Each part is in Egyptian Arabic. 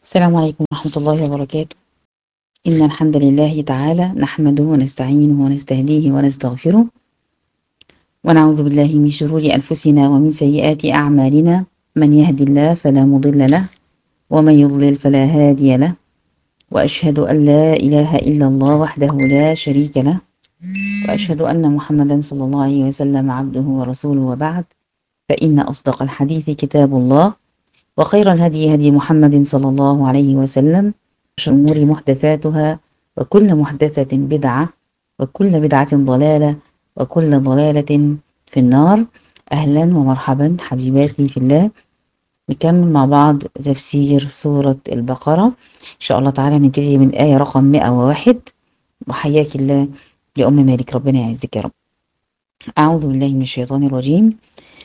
السلام عليكم ورحمة الله وبركاته إن الحمد لله تعالى نحمده ونستعينه ونستهديه ونستغفره ونعوذ بالله من شرور أنفسنا ومن سيئات أعمالنا من يهد الله فلا مضل له ومن يضلل فلا هادي له وأشهد أن لا إله إلا الله وحده لا شريك له وأشهد أن محمدا صلى الله عليه وسلم عبده ورسوله وبعد فإن أصدق الحديث كتاب الله وخير الهدي هدي محمد صلى الله عليه وسلم وشر الأمور محدثاتها وكل محدثة بدعة وكل بدعة ضلالة وكل ضلالة في النار أهلا ومرحبا حبيباتي في الله نكمل مع بعض تفسير سورة البقرة إن شاء الله تعالى نبتدي من آية رقم 101 وحياك الله يا أم مالك ربنا يعزك يا رب أعوذ بالله من الشيطان الرجيم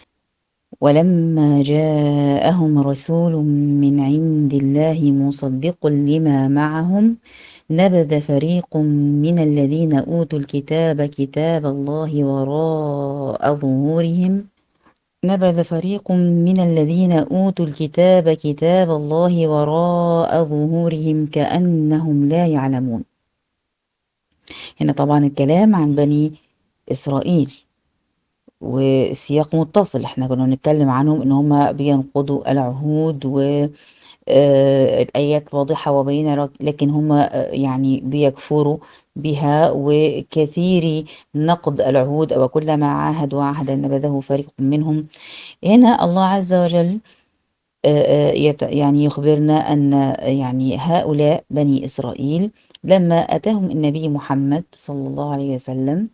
ولما جاءهم رسول من عند الله مصدق لما معهم نبذ فريق من الذين أوتوا الكتاب كتاب الله وراء ظهورهم نبذ فريق من الذين أوتوا الكتاب كتاب الله وراء ظهورهم كأنهم لا يعلمون هنا طبعا الكلام عن بني إسرائيل وسياق متصل احنا كنا بنتكلم عنهم ان هم بينقضوا العهود و الآيات واضحة وبينة لكن هم يعني بيكفروا بها وكثير نقض العهود أو كلما عاهدوا عهدا نبذه فريق منهم هنا الله عز وجل يعني يخبرنا أن يعني هؤلاء بني إسرائيل لما أتاهم النبي محمد صلى الله عليه وسلم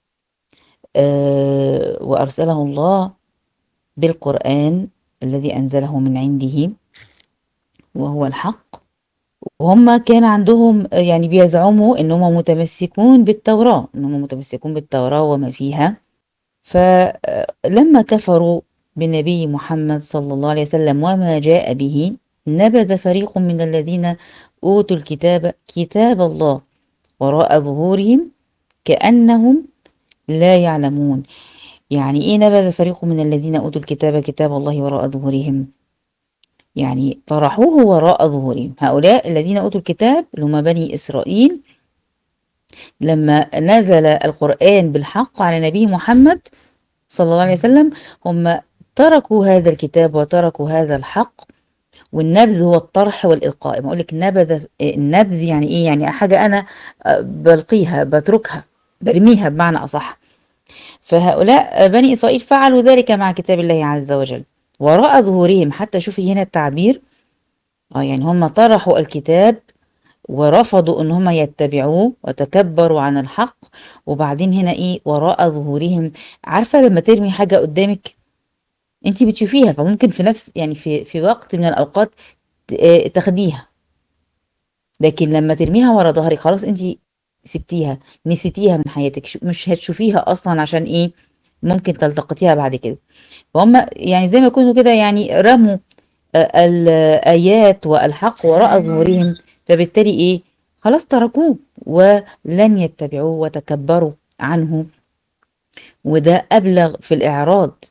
وأرسله الله بالقرآن الذي أنزله من عنده وهو الحق وهم كان عندهم يعني بيزعموا انهم متمسكون بالتوراة انهم متمسكون بالتوراة وما فيها فلما كفروا بالنبي محمد صلى الله عليه وسلم وما جاء به نبذ فريق من الذين أوتوا الكتاب كتاب الله وراء ظهورهم كأنهم لا يعلمون يعني ايه نبذ فريق من الذين اوتوا الكتاب كتاب الله وراء ظهورهم يعني طرحوه وراء ظهورهم هؤلاء الذين اوتوا الكتاب اللي هم بني اسرائيل لما نزل القران بالحق على نبي محمد صلى الله عليه وسلم هم تركوا هذا الكتاب وتركوا هذا الحق والنبذ هو الطرح والالقاء ما اقول لك نبذ النبذ يعني ايه يعني حاجه انا بلقيها بتركها برميها بمعنى أصح فهؤلاء بني إسرائيل فعلوا ذلك مع كتاب الله عز وجل وراء ظهورهم حتى شوفي هنا التعبير آه يعني هم طرحوا الكتاب ورفضوا ان هم يتبعوه وتكبروا عن الحق وبعدين هنا ايه وراء ظهورهم عارفه لما ترمي حاجه قدامك انت بتشوفيها فممكن في نفس يعني في في وقت من الاوقات تاخديها لكن لما ترميها ورا ظهرك خلاص انت سبتيها نسيتيها من حياتك مش هتشوفيها اصلا عشان ايه ممكن تلتقطيها بعد كده فهم يعني زي ما يكونوا كده يعني رموا الايات والحق وراء ظهورهم فبالتالي ايه خلاص تركوه ولن يتبعوه وتكبروا عنه وده ابلغ في الاعراض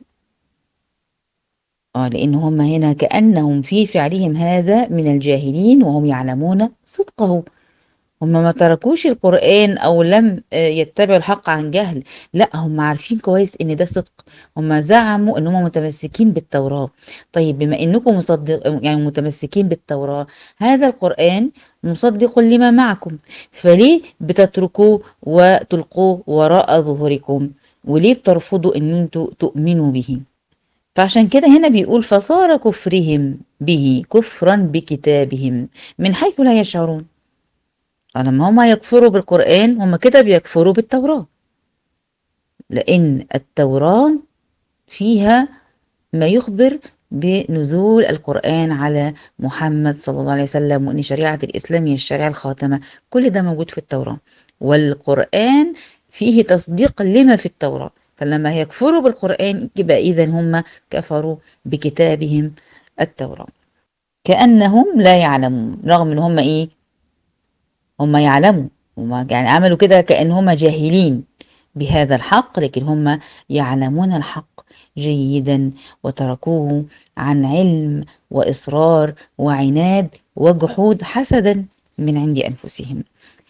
اه لان هم هنا كانهم في فعلهم هذا من الجاهلين وهم يعلمون صدقه هم ما تركوش القرآن أو لم يتبعوا الحق عن جهل لا هم عارفين كويس إن ده صدق هم زعموا إن هم متمسكين بالتوراة طيب بما إنكم مصدق يعني متمسكين بالتوراة هذا القرآن مصدق لما معكم فليه بتتركوه وتلقوه وراء ظهوركم وليه بترفضوا إن انتوا تؤمنوا به فعشان كده هنا بيقول فصار كفرهم به كفرا بكتابهم من حيث لا يشعرون لما هما يكفروا بالقرآن هما كده بيكفروا بالتوراة لأن التوراة فيها ما يخبر بنزول القرآن على محمد صلى الله عليه وسلم وأن شريعة الإسلام هي الشريعة الخاتمة كل ده موجود في التوراة والقرآن فيه تصديق لما في التوراة فلما يكفروا بالقرآن يبقى إذا هم كفروا بكتابهم التوراة كأنهم لا يعلمون رغم ان هم ايه هم يعلموا هم يعني عملوا كده كأن هم جاهلين بهذا الحق لكن هم يعلمون الحق جيدا وتركوه عن علم وإصرار وعناد وجحود حسدا من عند أنفسهم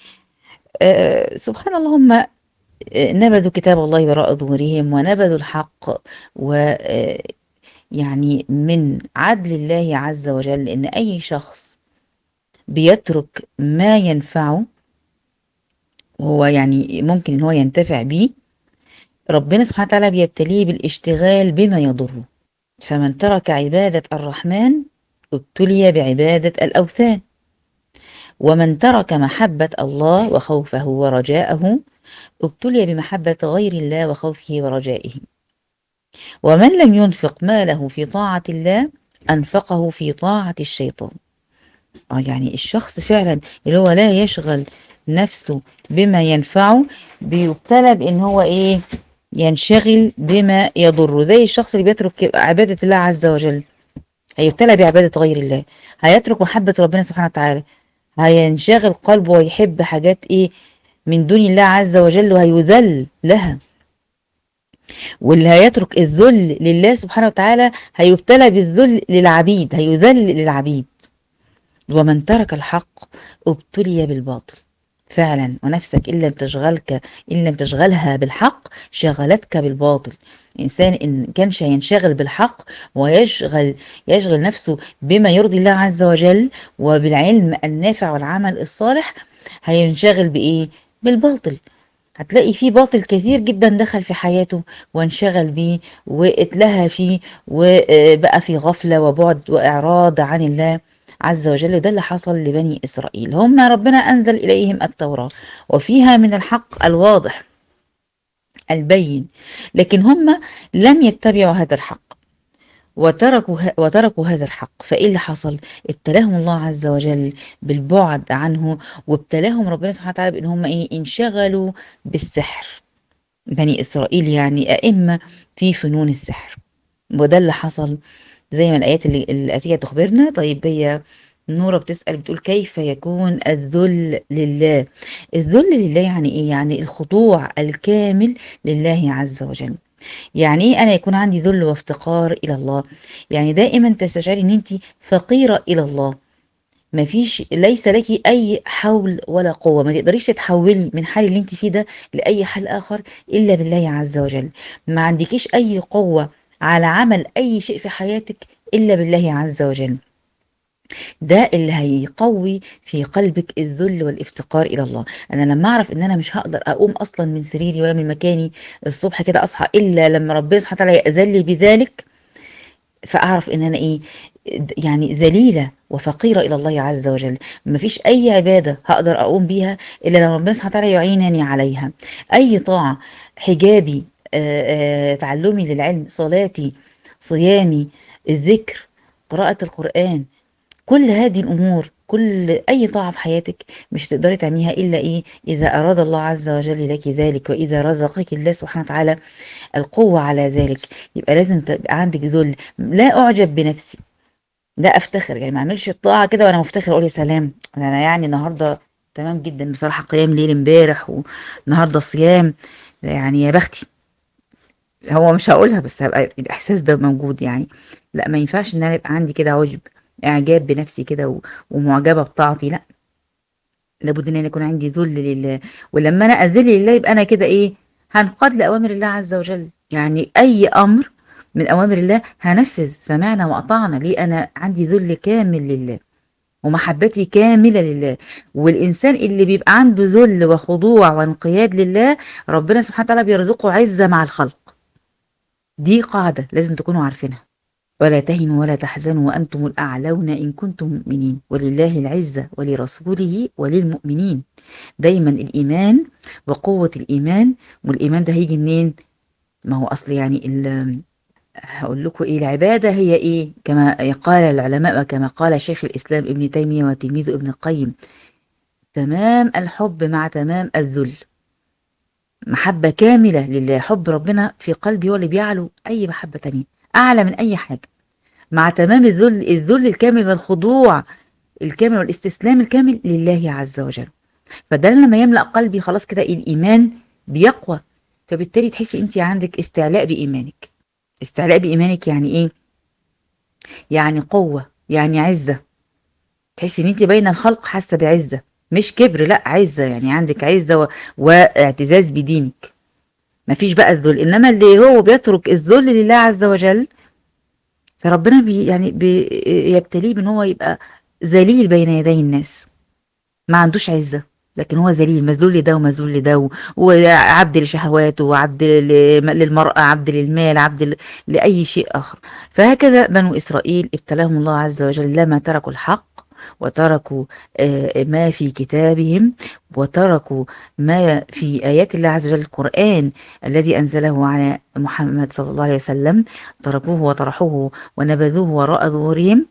أه سبحان الله هم نبذوا كتاب الله وراء ظهورهم ونبذوا الحق و يعني من عدل الله عز وجل ان اي شخص بيترك ما ينفعه وهو يعني ممكن ان هو ينتفع بيه ربنا سبحانه وتعالى بيبتليه بالاشتغال بما يضره فمن ترك عبادة الرحمن ابتلي بعبادة الأوثان ومن ترك محبة الله وخوفه ورجاءه ابتلي بمحبة غير الله وخوفه ورجائه ومن لم ينفق ماله في طاعة الله أنفقه في طاعة الشيطان آه يعني الشخص فعلا اللي هو لا يشغل نفسه بما ينفعه بيبتلى بان هو ايه ينشغل بما يضره زي الشخص اللي بيترك عبادة الله عز وجل هيبتلى بعبادة غير الله هيترك محبة ربنا سبحانه وتعالى هينشغل قلبه ويحب حاجات ايه من دون الله عز وجل وهيذل لها واللي هيترك الذل لله سبحانه وتعالى هيبتلى بالذل للعبيد هيذل للعبيد ومن ترك الحق ابتلي بالباطل فعلا ونفسك إن لم تشغلك إن لم تشغلها بالحق شغلتك بالباطل إنسان إن كانش هينشغل بالحق ويشغل يشغل نفسه بما يرضي الله عز وجل وبالعلم النافع والعمل الصالح هينشغل بإيه؟ بالباطل هتلاقي فيه باطل كثير جدا دخل في حياته وانشغل بيه واتلهى فيه وبقى في غفلة وبعد وإعراض عن الله عز وجل ده اللي حصل لبني إسرائيل هم ربنا أنزل إليهم التوراة وفيها من الحق الواضح البين لكن هم لم يتبعوا هذا الحق وتركوا وتركوا هذا الحق فايه اللي حصل ابتلاهم الله عز وجل بالبعد عنه وابتلاهم ربنا سبحانه وتعالى بان هم ايه انشغلوا بالسحر بني اسرائيل يعني ائمه في فنون السحر وده اللي حصل زي ما الايات اللي الاتيه تخبرنا طيب هي نورة بتسأل بتقول كيف يكون الذل لله الذل لله يعني ايه يعني الخضوع الكامل لله عز وجل يعني ايه انا يكون عندي ذل وافتقار الى الله يعني دائما تستشعري ان انت فقيرة الى الله ما فيش ليس لك اي حول ولا قوة ما تقدريش تتحولي من حال اللي انت فيه ده لاي حال اخر الا بالله عز وجل ما عندكيش اي قوة على عمل اي شيء في حياتك الا بالله عز وجل ده اللي هيقوي في قلبك الذل والافتقار الى الله انا لما اعرف ان انا مش هقدر اقوم اصلا من سريري ولا من مكاني الصبح كده اصحى الا لما ربنا سبحانه وتعالى ياذن لي بذلك فاعرف ان انا ايه يعني ذليله وفقيره الى الله عز وجل مفيش اي عباده هقدر اقوم بيها الا لما ربنا سبحانه وتعالى يعينني عليها اي طاعه حجابي آآ آآ تعلمي للعلم صلاتي صيامي الذكر قراءه القران كل هذه الأمور كل أي طاعة في حياتك مش تقدري تعمليها إلا إيه إذا أراد الله عز وجل لك ذلك وإذا رزقك الله سبحانه وتعالى القوة على ذلك يبقى لازم تبقى عندك ذل لا أعجب بنفسي لا أفتخر يعني ما أعملش الطاعة كده وأنا مفتخر أقول يا سلام أنا يعني النهاردة تمام جدا بصراحة قيام ليل امبارح والنهاردة صيام يعني يا بختي هو مش هقولها بس هبقى الإحساس ده موجود يعني لا ما ينفعش إن أنا يبقى عندي كده عجب اعجاب بنفسي كده ومعجبه بطاعتي لا لابد ان انا يكون عندي ذل لله ولما انا اذل لله يبقى انا كده ايه هنقاد لاوامر الله عز وجل يعني اي امر من اوامر الله هنفذ سمعنا واطعنا ليه انا عندي ذل كامل لله ومحبتي كامله لله والانسان اللي بيبقى عنده ذل وخضوع وانقياد لله ربنا سبحانه وتعالى بيرزقه عزه مع الخلق دي قاعده لازم تكونوا عارفينها ولا تهنوا ولا تحزنوا وأنتم الأعلون إن كنتم مؤمنين ولله العزة ولرسوله وللمؤمنين دايما الإيمان وقوة الإيمان والإيمان ده هيجي منين ما هو أصل يعني هقول لكم إيه العبادة هي إيه كما قال العلماء وكما قال شيخ الإسلام ابن تيمية وتلميذه ابن القيم تمام الحب مع تمام الذل محبة كاملة لله حب ربنا في قلبي هو اللي بيعلو أي محبة تانية أعلى من أي حاجة مع تمام الذل الذل الكامل والخضوع الكامل والاستسلام الكامل لله عز وجل فده لما يملأ قلبي خلاص كده الإيمان بيقوى فبالتالي تحسي أنت عندك استعلاء بإيمانك استعلاء بإيمانك يعني إيه يعني قوة يعني عزة تحسي ان انت بين الخلق حاسة بعزة مش كبر لا عزة يعني عندك عزة و... واعتزاز بدينك مفيش بقى الذل انما اللي هو بيترك الذل لله عز وجل فربنا بي يعني بي يبتليه بان هو يبقى ذليل بين يدي الناس ما عندوش عزة لكن هو ذليل مذلول لده ومذلول لده وعبد لشهواته وعبد للمرأة عبد للمال عبد لأي شيء آخر فهكذا بنو إسرائيل ابتلاهم الله عز وجل لما تركوا الحق وتركوا ما في كتابهم وتركوا ما في آيات الله عز وجل القرآن الذي أنزله على محمد صلى الله عليه وسلم تركوه وطرحوه ونبذوه وراء ظهورهم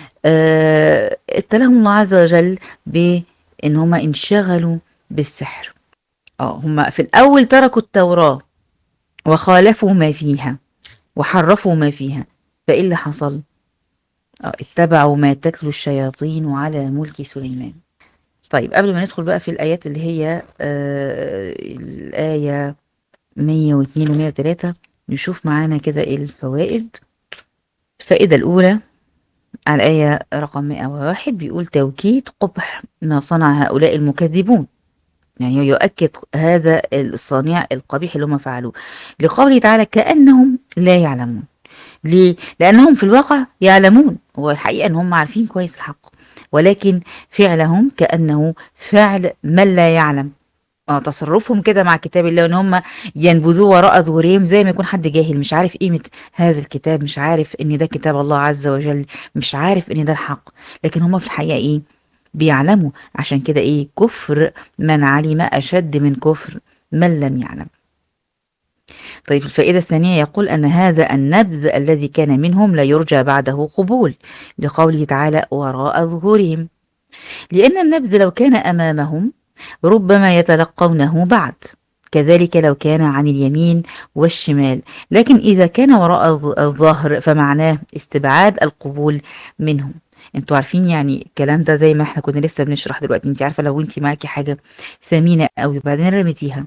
ابتلاهم الله عز وجل بأن هم انشغلوا بالسحر اه هم في الأول تركوا التوراة وخالفوا ما فيها وحرفوا ما فيها فإيه اللي حصل اتبعوا ما تتلو الشياطين على ملك سليمان طيب قبل ما ندخل بقى في الآيات اللي هي آه الآية 102 و 103 نشوف معانا كده ايه الفوائد الفائدة الأولى على الآية رقم 101 بيقول توكيد قبح ما صنع هؤلاء المكذبون يعني يؤكد هذا الصنيع القبيح اللي هم فعلوه لقوله تعالى كأنهم لا يعلمون ليه؟ لأنهم في الواقع يعلمون هو الحقيقة أن هم عارفين كويس الحق ولكن فعلهم كأنه فعل من لا يعلم اه تصرفهم كده مع كتاب الله ان هم ينبذوه وراء ظهورهم زي ما يكون حد جاهل مش عارف قيمة هذا الكتاب مش عارف ان ده كتاب الله عز وجل مش عارف ان ده الحق لكن هم في الحقيقة ايه بيعلموا عشان كده ايه كفر من علم اشد من كفر من لم يعلم طيب الفائدة الثانية يقول أن هذا النبذ الذي كان منهم لا يرجى بعده قبول لقوله تعالى وراء ظهورهم لأن النبذ لو كان أمامهم ربما يتلقونه بعد كذلك لو كان عن اليمين والشمال لكن إذا كان وراء الظهر فمعناه استبعاد القبول منهم انتوا عارفين يعني الكلام ده زي ما احنا كنا لسه بنشرح دلوقتي انت عارفة لو انت معاكي حاجة ثمينة قوي وبعدين رميتيها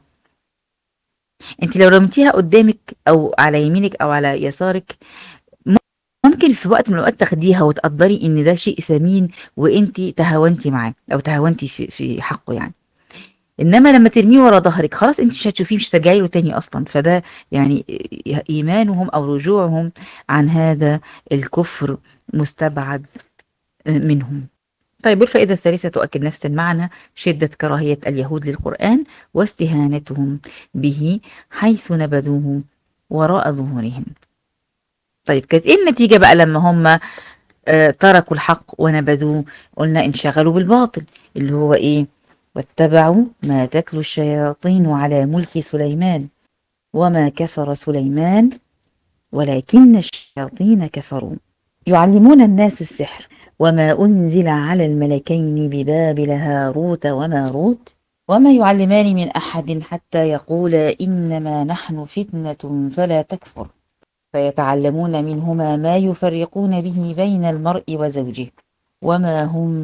انت لو رميتيها قدامك او على يمينك او على يسارك ممكن في وقت من الاوقات تاخديها وتقدري ان ده شيء ثمين وانت تهاونتي معاه او تهاونتي في في حقه يعني انما لما ترميه ورا ظهرك خلاص انت مش هتشوفيه مش هترجعي له تاني اصلا فده يعني ايمانهم او رجوعهم عن هذا الكفر مستبعد منهم طيب والفائدة الثالثة تؤكد نفس المعنى شدة كراهية اليهود للقرآن واستهانتهم به حيث نبذوه وراء ظهورهم طيب كانت ايه النتيجة بقى لما هم آه تركوا الحق ونبذوه قلنا انشغلوا بالباطل اللي هو ايه واتبعوا ما تتلو الشياطين على ملك سليمان وما كفر سليمان ولكن الشياطين كفروا يعلمون الناس السحر وما أنزل على الملكين ببابل هاروت وماروت وما يعلمان من أحد حتى يقولا إنما نحن فتنة فلا تكفر فيتعلمون منهما ما يفرقون به بين المرء وزوجه وما هم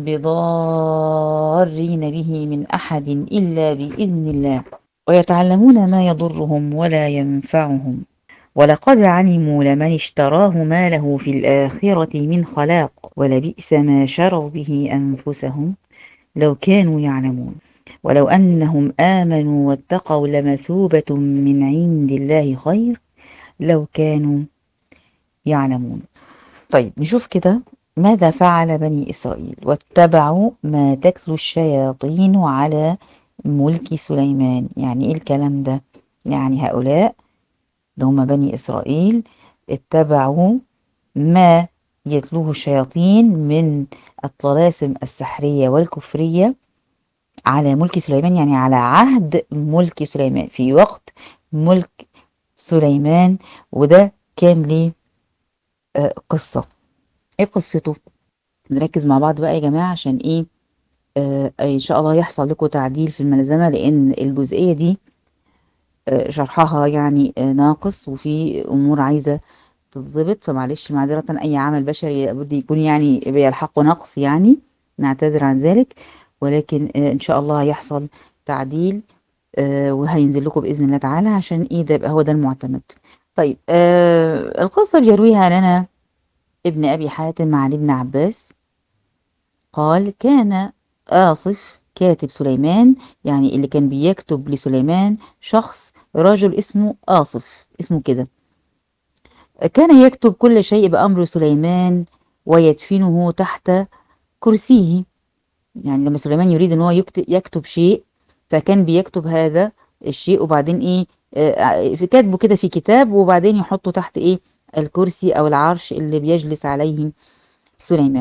بضارين به من أحد إلا بإذن الله ويتعلمون ما يضرهم ولا ينفعهم ولقد علموا لمن اشتراه ما له في الآخرة من خلاق ولبئس ما شروا به أنفسهم لو كانوا يعلمون ولو أنهم آمنوا واتقوا لمثوبة من عند الله خير لو كانوا يعلمون طيب نشوف كده ماذا فعل بني إسرائيل واتبعوا ما تتلو الشياطين على ملك سليمان يعني إيه الكلام ده يعني هؤلاء ده هم بني إسرائيل اتبعوا ما يتلوه الشياطين من الطلاسم السحرية والكفرية على ملك سليمان يعني على عهد ملك سليمان في وقت ملك سليمان وده كان ليه آه قصة ايه قصته نركز مع بعض بقى يا جماعة عشان ايه آه ان شاء الله يحصل لكم تعديل في الملزمة لان الجزئية دي آه شرحها يعني آه ناقص وفي امور عايزة تتظبط فمعلش معذرة اي عمل بشري لابد يكون يعني بيلحقه نقص يعني نعتذر عن ذلك ولكن ان شاء الله هيحصل تعديل وهينزل لكم باذن الله تعالى عشان ايه ده يبقى هو ده المعتمد طيب آه القصة بيرويها لنا ابن أبي حاتم عن ابن عباس قال كان آصف كاتب سليمان يعني اللي كان بيكتب لسليمان شخص رجل اسمه آصف اسمه كده كان يكتب كل شيء بأمر سليمان ويدفنه تحت كرسيه يعني لما سليمان يريد ان هو يكتب, يكتب شيء فكان بيكتب هذا الشيء وبعدين ايه آه في كاتبه كده في كتاب وبعدين يحطه تحت ايه الكرسي او العرش اللي بيجلس عليه سليمان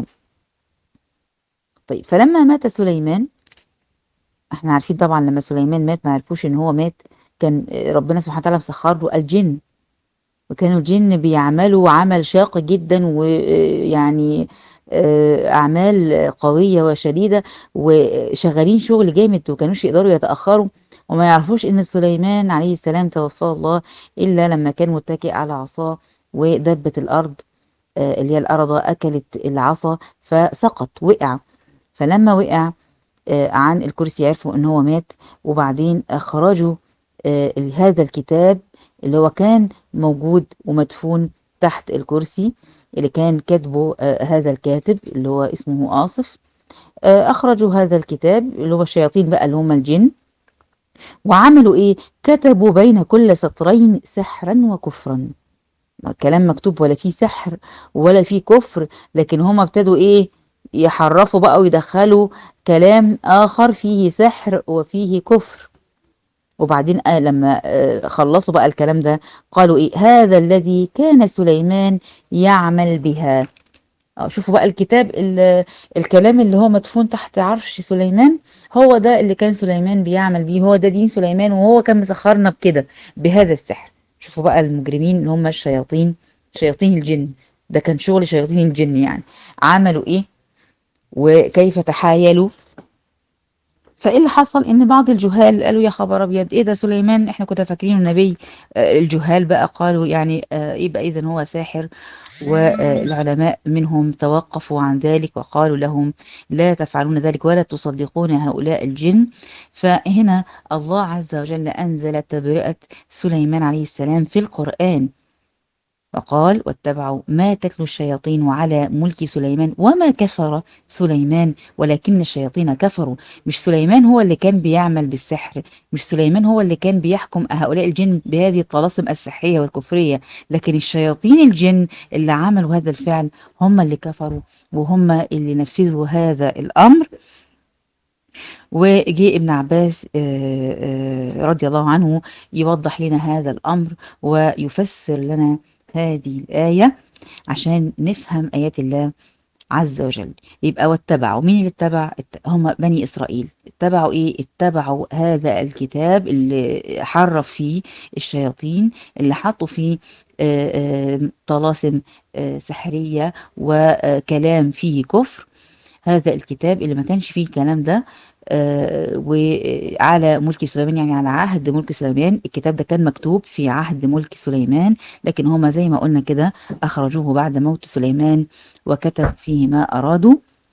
طيب فلما مات سليمان احنا عارفين طبعا لما سليمان مات ما عرفوش ان هو مات كان ربنا سبحانه وتعالى مسخر له الجن وكانوا الجن بيعملوا عمل شاق جدا ويعني أعمال قوية وشديدة وشغالين شغل جامد وكانوش يقدروا يتأخروا وما يعرفوش إن سليمان عليه السلام توفاه الله إلا لما كان متكئ على عصاه ودبة الأرض اللي هي الأرض أكلت العصا فسقط وقع فلما وقع عن الكرسي عرفوا إن هو مات وبعدين أخرجوا هذا الكتاب اللي هو كان موجود ومدفون تحت الكرسي اللي كان كاتبه آه هذا الكاتب اللي هو اسمه آصف آه أخرجوا هذا الكتاب اللي هو الشياطين بقى اللي هم الجن وعملوا إيه كتبوا بين كل سطرين سحرا وكفرا كلام مكتوب ولا فيه سحر ولا فيه كفر لكن هم ابتدوا إيه يحرفوا بقى ويدخلوا كلام آخر فيه سحر وفيه كفر وبعدين آه لما آه خلصوا بقى الكلام ده قالوا ايه هذا الذي كان سليمان يعمل بها آه شوفوا بقى الكتاب الكلام اللي هو مدفون تحت عرش سليمان هو ده اللي كان سليمان بيعمل بيه هو ده دين سليمان وهو كان مسخرنا بكده بهذا السحر شوفوا بقى المجرمين اللي هم الشياطين شياطين الجن ده كان شغل شياطين الجن يعني عملوا ايه وكيف تحايلوا فايه اللي حصل ان بعض الجهال قالوا يا خبر ابيض ايه ده سليمان احنا كنا فاكرينه نبي آه الجهال بقى قالوا يعني آه يبقى اذا هو ساحر والعلماء منهم توقفوا عن ذلك وقالوا لهم لا تفعلون ذلك ولا تصدقون هؤلاء الجن فهنا الله عز وجل انزل تبرئه سليمان عليه السلام في القران وقال واتبعوا ما تتلو الشياطين على ملك سليمان وما كفر سليمان ولكن الشياطين كفروا مش سليمان هو اللي كان بيعمل بالسحر مش سليمان هو اللي كان بيحكم هؤلاء الجن بهذه الطلاسم السحرية والكفرية لكن الشياطين الجن اللي عملوا هذا الفعل هم اللي كفروا وهم اللي نفذوا هذا الأمر وجاء ابن عباس رضي الله عنه يوضح لنا هذا الأمر ويفسر لنا هذه الآية عشان نفهم آيات الله عز وجل يبقى واتبعوا مين اللي اتبع هم بني إسرائيل اتبعوا إيه اتبعوا هذا الكتاب اللي حرف فيه الشياطين اللي حطوا فيه طلاسم سحرية وكلام فيه كفر هذا الكتاب اللي ما كانش فيه الكلام ده آه وعلى ملك سليمان يعني على عهد ملك سليمان الكتاب ده كان مكتوب في عهد ملك سليمان لكن هما زي ما قلنا كده أخرجوه بعد موت سليمان وكتب فيه ما أرادوا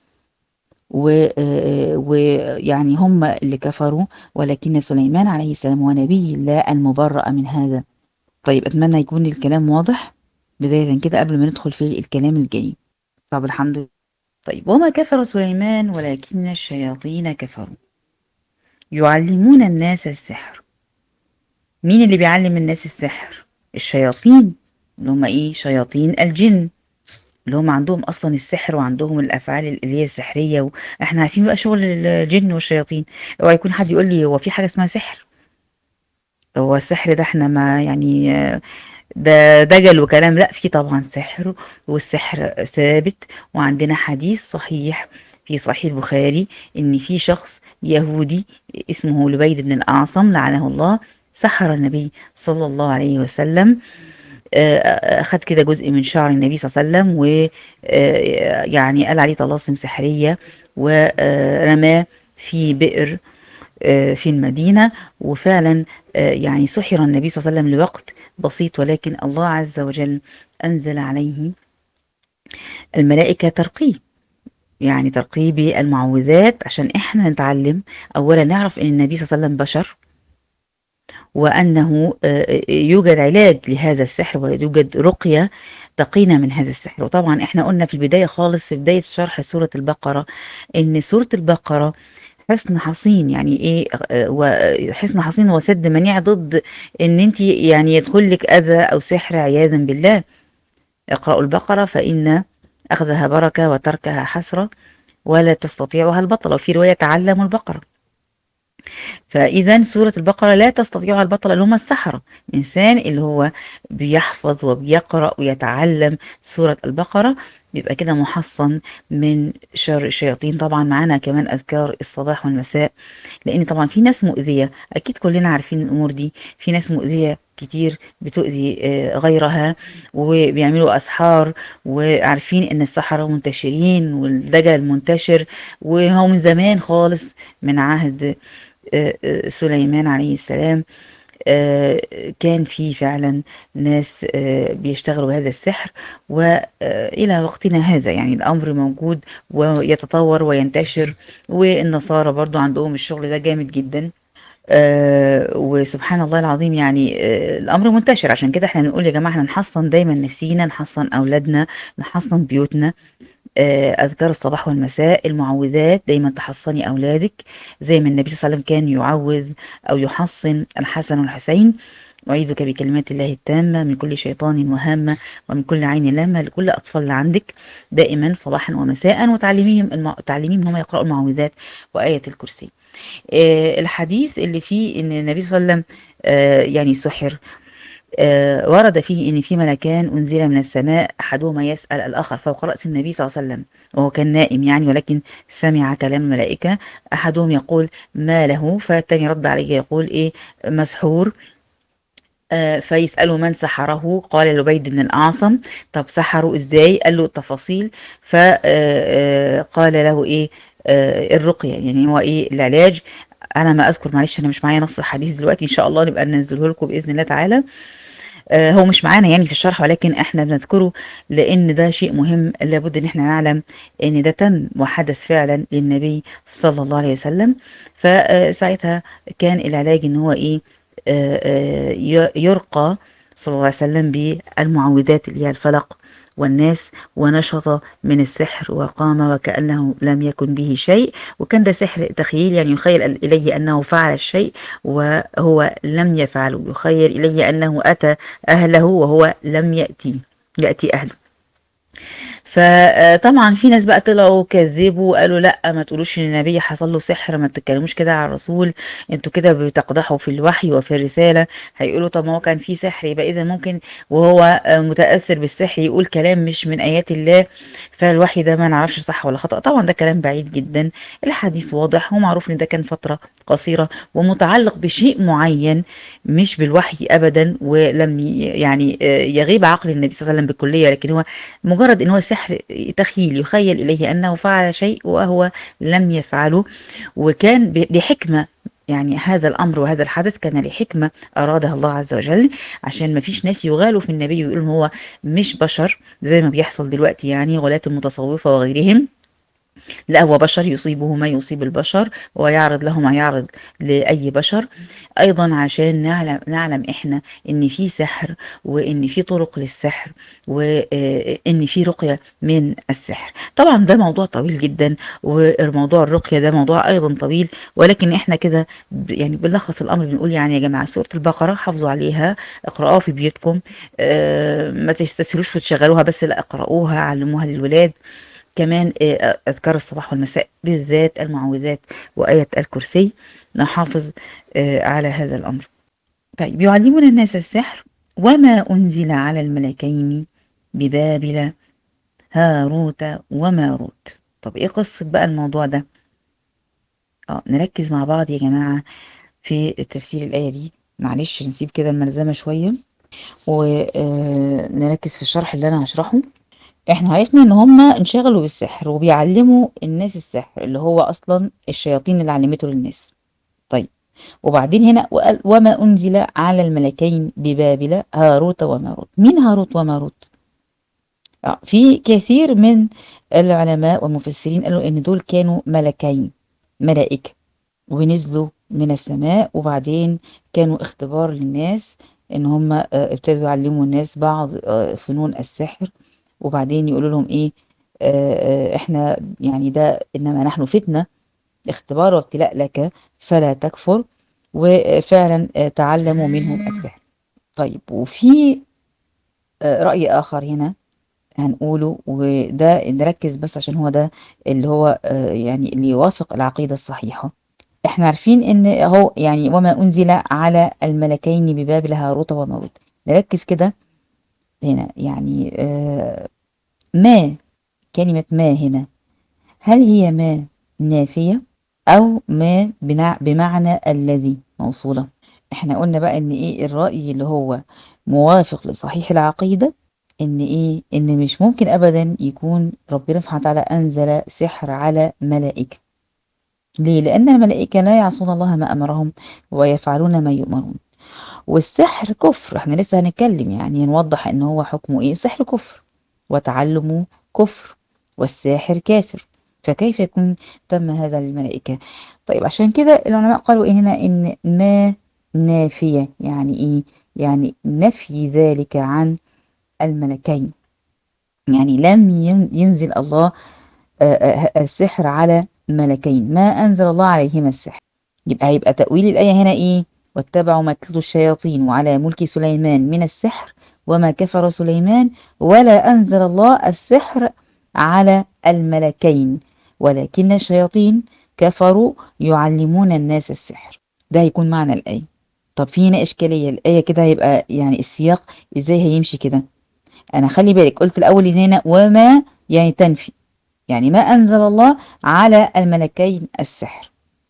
ويعني هم اللي كفروا ولكن سليمان عليه السلام هو نبي الله المبرأ من هذا طيب أتمنى يكون الكلام واضح بداية كده قبل ما ندخل في الكلام الجاي طب الحمد لله طيب وما كفر سليمان ولكن الشياطين كفروا يعلمون الناس السحر مين اللي بيعلم الناس السحر الشياطين اللي هم ايه شياطين الجن اللي هم عندهم اصلا السحر وعندهم الافعال اللي هي السحريه واحنا عارفين بقى شغل الجن والشياطين اوعى يكون حد يقول لي هو في حاجه اسمها سحر هو السحر ده احنا ما يعني ده دجل وكلام لا في طبعا سحر والسحر ثابت وعندنا حديث صحيح في صحيح البخاري ان في شخص يهودي اسمه لبيد بن الاعصم لعنه الله سحر النبي صلى الله عليه وسلم اخذ كده جزء من شعر النبي صلى الله عليه وسلم ويعني قال عليه طلاسم سحريه ورماه في بئر في المدينة وفعلا يعني سحر النبي صلى الله عليه وسلم لوقت بسيط ولكن الله عز وجل أنزل عليه الملائكة ترقيه يعني ترقيه بالمعوذات عشان احنا نتعلم أولا نعرف أن النبي صلى الله عليه وسلم بشر وأنه يوجد علاج لهذا السحر ويوجد رقية تقينا من هذا السحر وطبعا احنا قلنا في البداية خالص في بداية شرح سورة البقرة ان سورة البقرة حصن حصين يعني ايه وحصن حصين وسد منيع ضد ان انت يعني يدخل لك اذى او سحر عياذا بالله اقرأوا البقرة فإن أخذها بركة وتركها حسرة ولا تستطيعها البطلة وفي رواية تعلموا البقرة فإذا سورة البقرة لا تستطيعها البطلة اللي هم السحرة الإنسان اللي هو بيحفظ وبيقرأ ويتعلم سورة البقرة بيبقى كده محصن من شر الشياطين طبعا معانا كمان أذكار الصباح والمساء لأن طبعا في ناس مؤذية أكيد كلنا عارفين الأمور دي في ناس مؤذية كتير بتؤذي غيرها وبيعملوا أسحار وعارفين إن السحرة منتشرين والدجل منتشر وهو من زمان خالص من عهد سليمان عليه السلام كان في فعلا ناس بيشتغلوا هذا السحر وإلى وقتنا هذا يعني الأمر موجود ويتطور وينتشر والنصارى برضو عندهم الشغل ده جامد جدا آه وسبحان الله العظيم يعني آه الامر منتشر عشان كده احنا بنقول يا جماعه احنا نحصن دايما نفسينا نحصن اولادنا نحصن بيوتنا آه اذكار الصباح والمساء المعوذات دايما تحصني اولادك زي ما النبي صلى الله عليه وسلم كان يعوذ او يحصن الحسن والحسين أعيذك بكلمات الله التامة من كل شيطان وهامة ومن كل عين لامة لكل أطفال اللي عندك دائما صباحا ومساء وتعلميهم الم... تعلميهم هم يقرأوا المعوذات وآية الكرسي آه الحديث اللي فيه ان النبي صلى الله عليه وسلم آه يعني سحر آه ورد فيه ان في ملكان انزل من السماء احدهما يسال الاخر فوق راس النبي صلى الله عليه وسلم وهو كان نائم يعني ولكن سمع كلام الملائكه احدهم يقول ما له فالثاني رد عليه يقول ايه مسحور فيسألوا من سحره قال لبيد بن الأعصم طب سحروا ازاي قال له التفاصيل فقال له ايه الرقية يعني هو ايه العلاج انا ما اذكر معلش انا مش معايا نص الحديث دلوقتي ان شاء الله نبقى ننزله لكم باذن الله تعالى هو مش معانا يعني في الشرح ولكن احنا بنذكره لان ده شيء مهم لابد ان احنا نعلم ان ده تم وحدث فعلا للنبي صلى الله عليه وسلم فساعتها كان العلاج ان هو ايه يرقى صلى الله عليه وسلم بالمعوذات اللي هي الفلق والناس ونشط من السحر وقام وكأنه لم يكن به شيء وكان ده سحر تخيل يعني يخيل إليه أنه فعل الشيء وهو لم يفعله يخيل إليه أنه أتى أهله وهو لم يأتي يأتي أهله فطبعا في ناس بقى طلعوا كذبوا وقالوا لا ما تقولوش ان النبي حصل له سحر ما تتكلموش كده على الرسول انتوا كده بتقدحوا في الوحي وفي الرساله هيقولوا طب ما هو كان في سحر يبقى اذا ممكن وهو متاثر بالسحر يقول كلام مش من ايات الله فالوحي ده ما نعرفش صح ولا خطا طبعا ده كلام بعيد جدا الحديث واضح ومعروف ان ده كان فتره قصيره ومتعلق بشيء معين مش بالوحي ابدا ولم يعني يغيب عقل النبي صلى الله عليه وسلم بالكليه لكن هو مجرد ان هو سحر تخيل يخيل إليه أنه فعل شيء وهو لم يفعله وكان لحكمة يعني هذا الأمر وهذا الحدث كان لحكمة أرادها الله عز وجل عشان ما فيش ناس يغالوا في النبي ويقولوا هو مش بشر زي ما بيحصل دلوقتي يعني غلاة المتصوفة وغيرهم لا هو بشر يصيبه ما يصيب البشر ويعرض له ما يعرض لأي بشر أيضا عشان نعلم, نعلم إحنا إن في سحر وإن في طرق للسحر وإن في رقية من السحر طبعا ده موضوع طويل جدا وموضوع الرقية ده موضوع أيضا طويل ولكن إحنا كده يعني بنلخص الأمر بنقول يعني يا جماعة سورة البقرة حافظوا عليها اقرأوها في بيوتكم ما تستسهلوش وتشغلوها بس لا اقرأوها علموها للولاد كمان أذكار الصباح والمساء بالذات المعوذات وآية الكرسي نحافظ على هذا الأمر طيب يعلمون الناس السحر وما أنزل على الملكين ببابل هاروت وماروت طب إيه قصة بقى الموضوع ده آه نركز مع بعض يا جماعة في تفسير الآية دي معلش نسيب كده الملزمة شوية ونركز في الشرح اللي أنا هشرحه احنا عرفنا ان هم انشغلوا بالسحر وبيعلموا الناس السحر اللي هو اصلا الشياطين اللي علمته للناس طيب وبعدين هنا وقال وما انزل على الملكين ببابل هاروت وماروت مين هاروت وماروت في كثير من العلماء والمفسرين قالوا ان دول كانوا ملكين ملائكه ونزلوا من السماء وبعدين كانوا اختبار للناس ان هم ابتدوا يعلموا الناس بعض فنون السحر وبعدين يقولوا لهم ايه احنا يعني ده انما نحن فتنة اختبار وابتلاء لك فلا تكفر وفعلا تعلموا منهم السحر طيب وفي رأي آخر هنا هنقوله وده نركز بس عشان هو ده اللي هو يعني اللي يوافق العقيدة الصحيحة احنا عارفين ان هو يعني وما انزل على الملكين ببابل هاروت وماروت نركز كده هنا يعني آه ما كلمة ما هنا هل هي ما نافية او ما بمعنى الذي موصولة احنا قلنا بقى ان ايه الرأي اللي هو موافق لصحيح العقيدة ان ايه ان مش ممكن ابدا يكون ربنا سبحانه وتعالى انزل سحر على ملائكة ليه؟ لأن الملائكة لا يعصون الله ما أمرهم ويفعلون ما يؤمرون والسحر كفر احنا لسه هنتكلم يعني نوضح ان هو حكمه ايه السحر كفر وتعلمه كفر والساحر كافر فكيف يكون تم هذا للملائكة طيب عشان كده العلماء قالوا إيه هنا ان ما نافية يعني ايه يعني نفي ذلك عن الملكين يعني لم ينزل الله السحر على ملكين ما أنزل الله عليهما السحر يبقى هيبقى تأويل الآية هنا إيه واتبعوا ما تتلو الشياطين وعلى ملك سليمان من السحر وما كفر سليمان ولا أنزل الله السحر على الملكين ولكن الشياطين كفروا يعلمون الناس السحر ده هيكون معنى الآية طب في هنا إشكالية الآية كده هيبقى يعني السياق إزاي هيمشي كده أنا خلي بالك قلت الأول هنا وما يعني تنفي يعني ما أنزل الله على الملكين السحر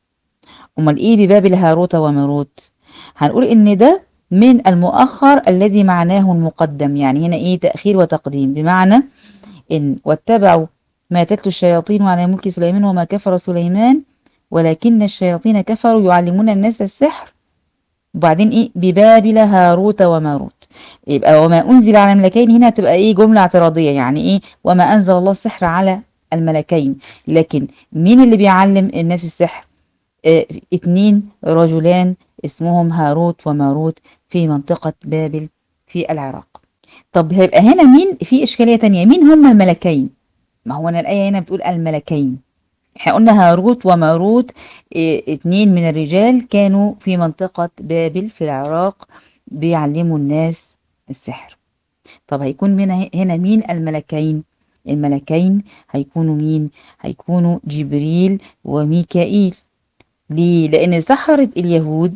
أمال إيه ببابل هاروت وماروت هنقول إن ده من المؤخر الذي معناه المقدم يعني هنا إيه تأخير وتقديم بمعنى إن واتبعوا ما تتلو الشياطين على ملك سليمان وما كفر سليمان ولكن الشياطين كفروا يعلمون الناس السحر وبعدين إيه ببابل هاروت وماروت يبقى وما أنزل على الملكين هنا تبقى إيه جملة اعتراضية يعني إيه وما أنزل الله السحر على الملكين لكن مين اللي بيعلم الناس السحر اه اتنين رجلان اسمهم هاروت وماروت في منطقة بابل في العراق طب هيبقى هنا مين في إشكالية تانية مين هم الملكين ما هو أنا الآية هنا بتقول الملكين احنا قلنا هاروت وماروت اه اتنين من الرجال كانوا في منطقة بابل في العراق بيعلموا الناس السحر طب هيكون من هنا مين الملكين الملكين هيكونوا مين هيكونوا جبريل وميكائيل ليه لان سحرة اليهود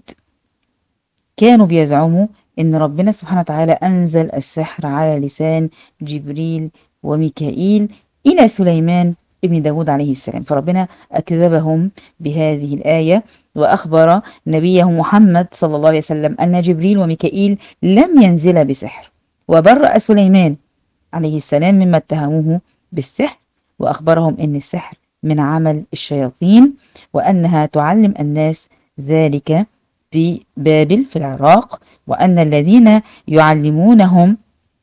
كانوا بيزعموا ان ربنا سبحانه وتعالى انزل السحر على لسان جبريل وميكائيل الى سليمان ابن داود عليه السلام فربنا أكذبهم بهذه الآية وأخبر نبيه محمد صلى الله عليه وسلم أن جبريل وميكائيل لم ينزل بسحر وبرأ سليمان عليه السلام مما اتهموه بالسحر وأخبرهم أن السحر من عمل الشياطين وأنها تعلم الناس ذلك في بابل في العراق وأن الذين يعلمونهم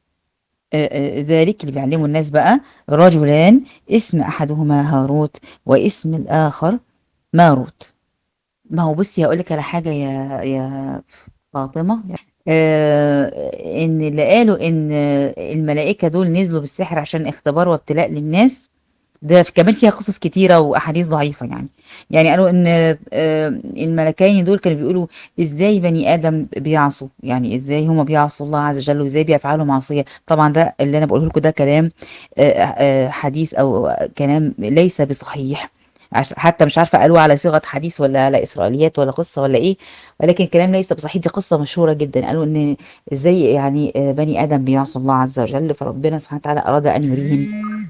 ذلك اللي بيعلموا الناس بقى رجلان اسم أحدهما هاروت واسم الآخر ماروت ما هو بصي هقول لك على حاجة يا يا فاطمة آه ان اللي قالوا ان الملائكة دول نزلوا بالسحر عشان اختبار وابتلاء للناس ده كمان فيها قصص كتيرة وأحاديث ضعيفة يعني يعني قالوا إن الملكين دول كانوا بيقولوا إزاي بني آدم بيعصوا يعني إزاي هما بيعصوا الله عز وجل وإزاي بيفعلوا معصية طبعا ده اللي أنا بقوله لكم ده كلام حديث أو كلام ليس بصحيح حتى مش عارفة قالوا على صيغة حديث ولا على إسرائيليات ولا قصة ولا إيه ولكن الكلام ليس بصحيح دي قصة مشهورة جدا قالوا إن إزاي يعني بني آدم بيعصوا الله عز وجل فربنا سبحانه وتعالى أراد أن يريهم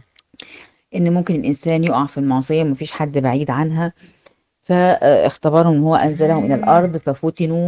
ان ممكن الانسان يقع في المعصيه مفيش حد بعيد عنها فاختبرهم ان هو انزلهم الى الارض ففتنوا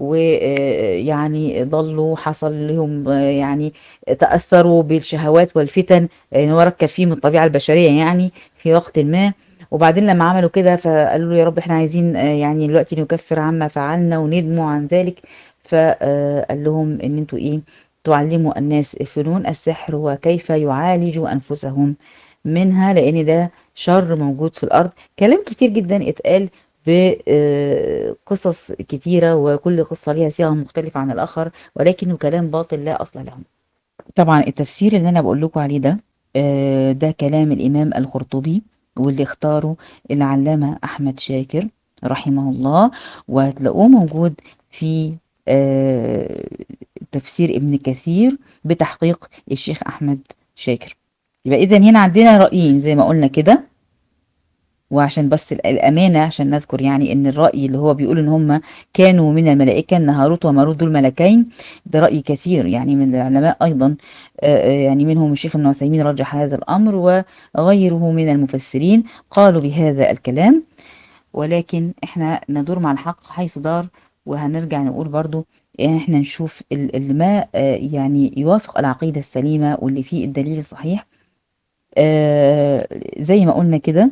ويعني ضلوا حصل لهم يعني تاثروا بالشهوات والفتن ان هو ركب فيهم الطبيعه البشريه يعني في وقت ما وبعدين لما عملوا كده فقالوا له يا رب احنا عايزين يعني دلوقتي نكفر عما فعلنا وندموا عن ذلك فقال لهم ان انتوا ايه تعلموا الناس فنون السحر وكيف يعالجوا انفسهم منها لان ده شر موجود في الارض كلام كتير جدا اتقال بقصص كتيرة وكل قصة ليها صيغة مختلفة عن الآخر ولكنه كلام باطل لا أصل له طبعا التفسير اللي أنا بقول لكم عليه ده آه، ده كلام الإمام القرطبي واللي اختاره العلامة أحمد شاكر رحمه الله وهتلاقوه موجود في آه، تفسير ابن كثير بتحقيق الشيخ أحمد شاكر يبقى إذا هنا عندنا رأيين زي ما قلنا كده وعشان بس الأمانة عشان نذكر يعني إن الرأي اللي هو بيقول إن هم كانوا من الملائكة إن هاروت وماروت دول ملكين ده رأي كثير يعني من العلماء أيضا يعني منهم الشيخ ابن عثيمين رجح هذا الأمر وغيره من المفسرين قالوا بهذا الكلام ولكن إحنا ندور مع الحق حيث دار وهنرجع نقول برضو يعني احنا نشوف اللي ما يعني يوافق العقيدة السليمة واللي فيه الدليل الصحيح زي ما قلنا كده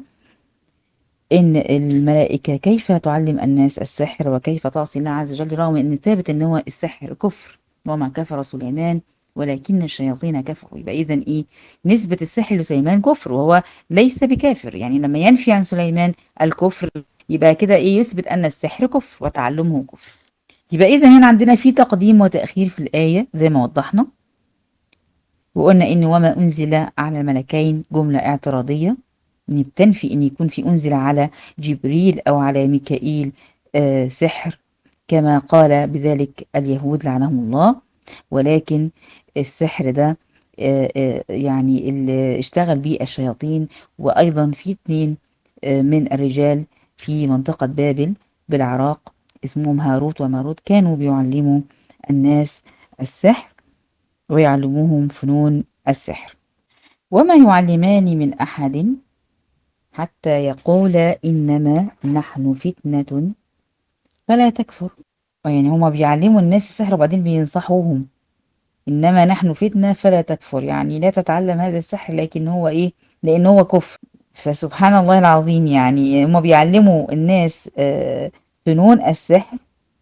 إن الملائكة كيف تعلم الناس السحر وكيف تعصي الله عز وجل رغم إن ثابت إن هو السحر كفر وما كفر سليمان ولكن الشياطين كفروا يبقى إذا إيه نسبة السحر لسليمان كفر وهو ليس بكافر يعني لما ينفي عن سليمان الكفر يبقى كده إيه يثبت أن السحر كفر وتعلمه كفر يبقى إذا هنا عندنا في تقديم وتأخير في الآية زي ما وضحنا وقلنا إن وما أنزل على الملكين جملة اعتراضية إن بتنفي إن يكون في أنزل على جبريل أو على ميكائيل آه سحر كما قال بذلك اليهود لعنهم الله ولكن السحر ده آه آه يعني اللي اشتغل به الشياطين وأيضا في اثنين من الرجال في منطقة بابل بالعراق اسمهم هاروت وماروت كانوا بيعلموا الناس السحر ويعلموهم فنون السحر وما يعلمان من أحد حتى يقولا إنما نحن فتنة فلا تكفر يعني هما بيعلموا الناس السحر وبعدين بينصحوهم إنما نحن فتنة فلا تكفر يعني لا تتعلم هذا السحر لكن هو إيه لأن هو كفر فسبحان الله العظيم يعني هما بيعلموا الناس فنون السحر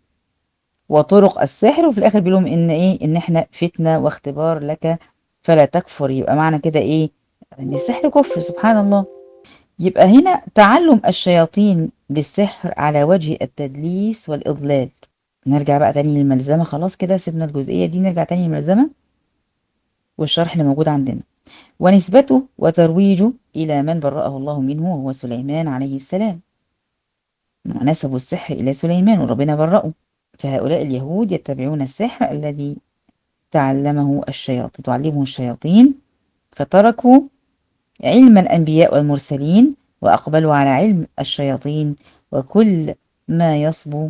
وطرق السحر وفي الآخر بيقولهم إن إيه إن إحنا فتنة واختبار لك فلا تكفر يبقى معنى كده إيه إن السحر كفر سبحان الله يبقى هنا تعلم الشياطين للسحر على وجه التدليس والإضلال نرجع بقى تاني للملزمة خلاص كده سيبنا الجزئية دي نرجع تاني للملزمة والشرح اللي موجود عندنا ونسبته وترويجه إلى من برأه الله منه وهو سليمان عليه السلام ونسبوا السحر إلى سليمان وربنا برأه فهؤلاء اليهود يتبعون السحر الذي تعلمه الشياطين تعلمه الشياطين فتركوا علم الأنبياء والمرسلين وأقبلوا على علم الشياطين وكل ما يصبو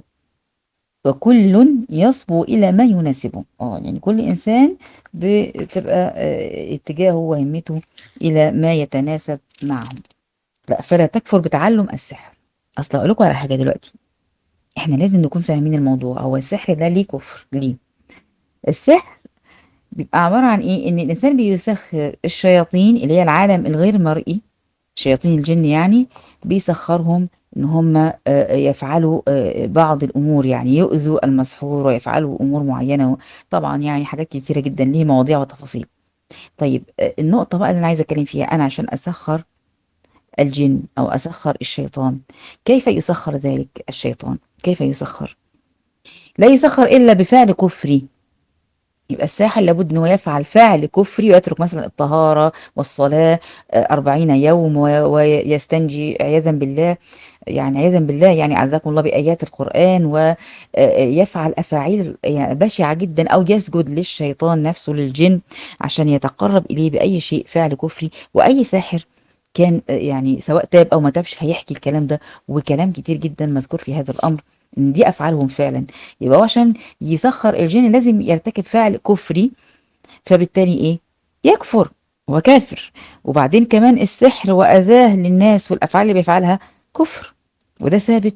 وكل يصبو إلى ما يناسبه اه يعني كل إنسان بتبقى اتجاهه وهمته إلى ما يتناسب معه لا فلا تكفر بتعلم السحر أصل أقول لكم على حاجة دلوقتي احنا لازم نكون فاهمين الموضوع هو السحر ده ليه كفر ليه السحر بيبقى عبارة عن ايه ان الانسان بيسخر الشياطين اللي هي العالم الغير مرئي شياطين الجن يعني بيسخرهم ان هم يفعلوا بعض الامور يعني يؤذوا المسحور ويفعلوا امور معينة طبعا يعني حاجات كثيرة جدا ليه مواضيع وتفاصيل طيب النقطة بقى اللي انا عايزة اتكلم فيها انا عشان اسخر الجن او اسخر الشيطان كيف يسخر ذلك الشيطان كيف يسخر لا يسخر الا بفعل كفري يبقى الساحر لابد أنه يفعل فعل كفري ويترك مثلا الطهارة والصلاة أربعين يوم ويستنجي عياذا بالله يعني عياذا بالله يعني عزكم الله بآيات القرآن ويفعل أفاعيل بشعة جدا أو يسجد للشيطان نفسه للجن عشان يتقرب إليه بأي شيء فعل كفري وأي ساحر كان يعني سواء تاب أو ما تابش هيحكي الكلام ده وكلام كتير جدا مذكور في هذا الأمر ان دي افعالهم فعلا يبقى هو عشان يسخر الجن لازم يرتكب فعل كفري فبالتالي ايه يكفر وكافر وبعدين كمان السحر واذاه للناس والافعال اللي بيفعلها كفر وده ثابت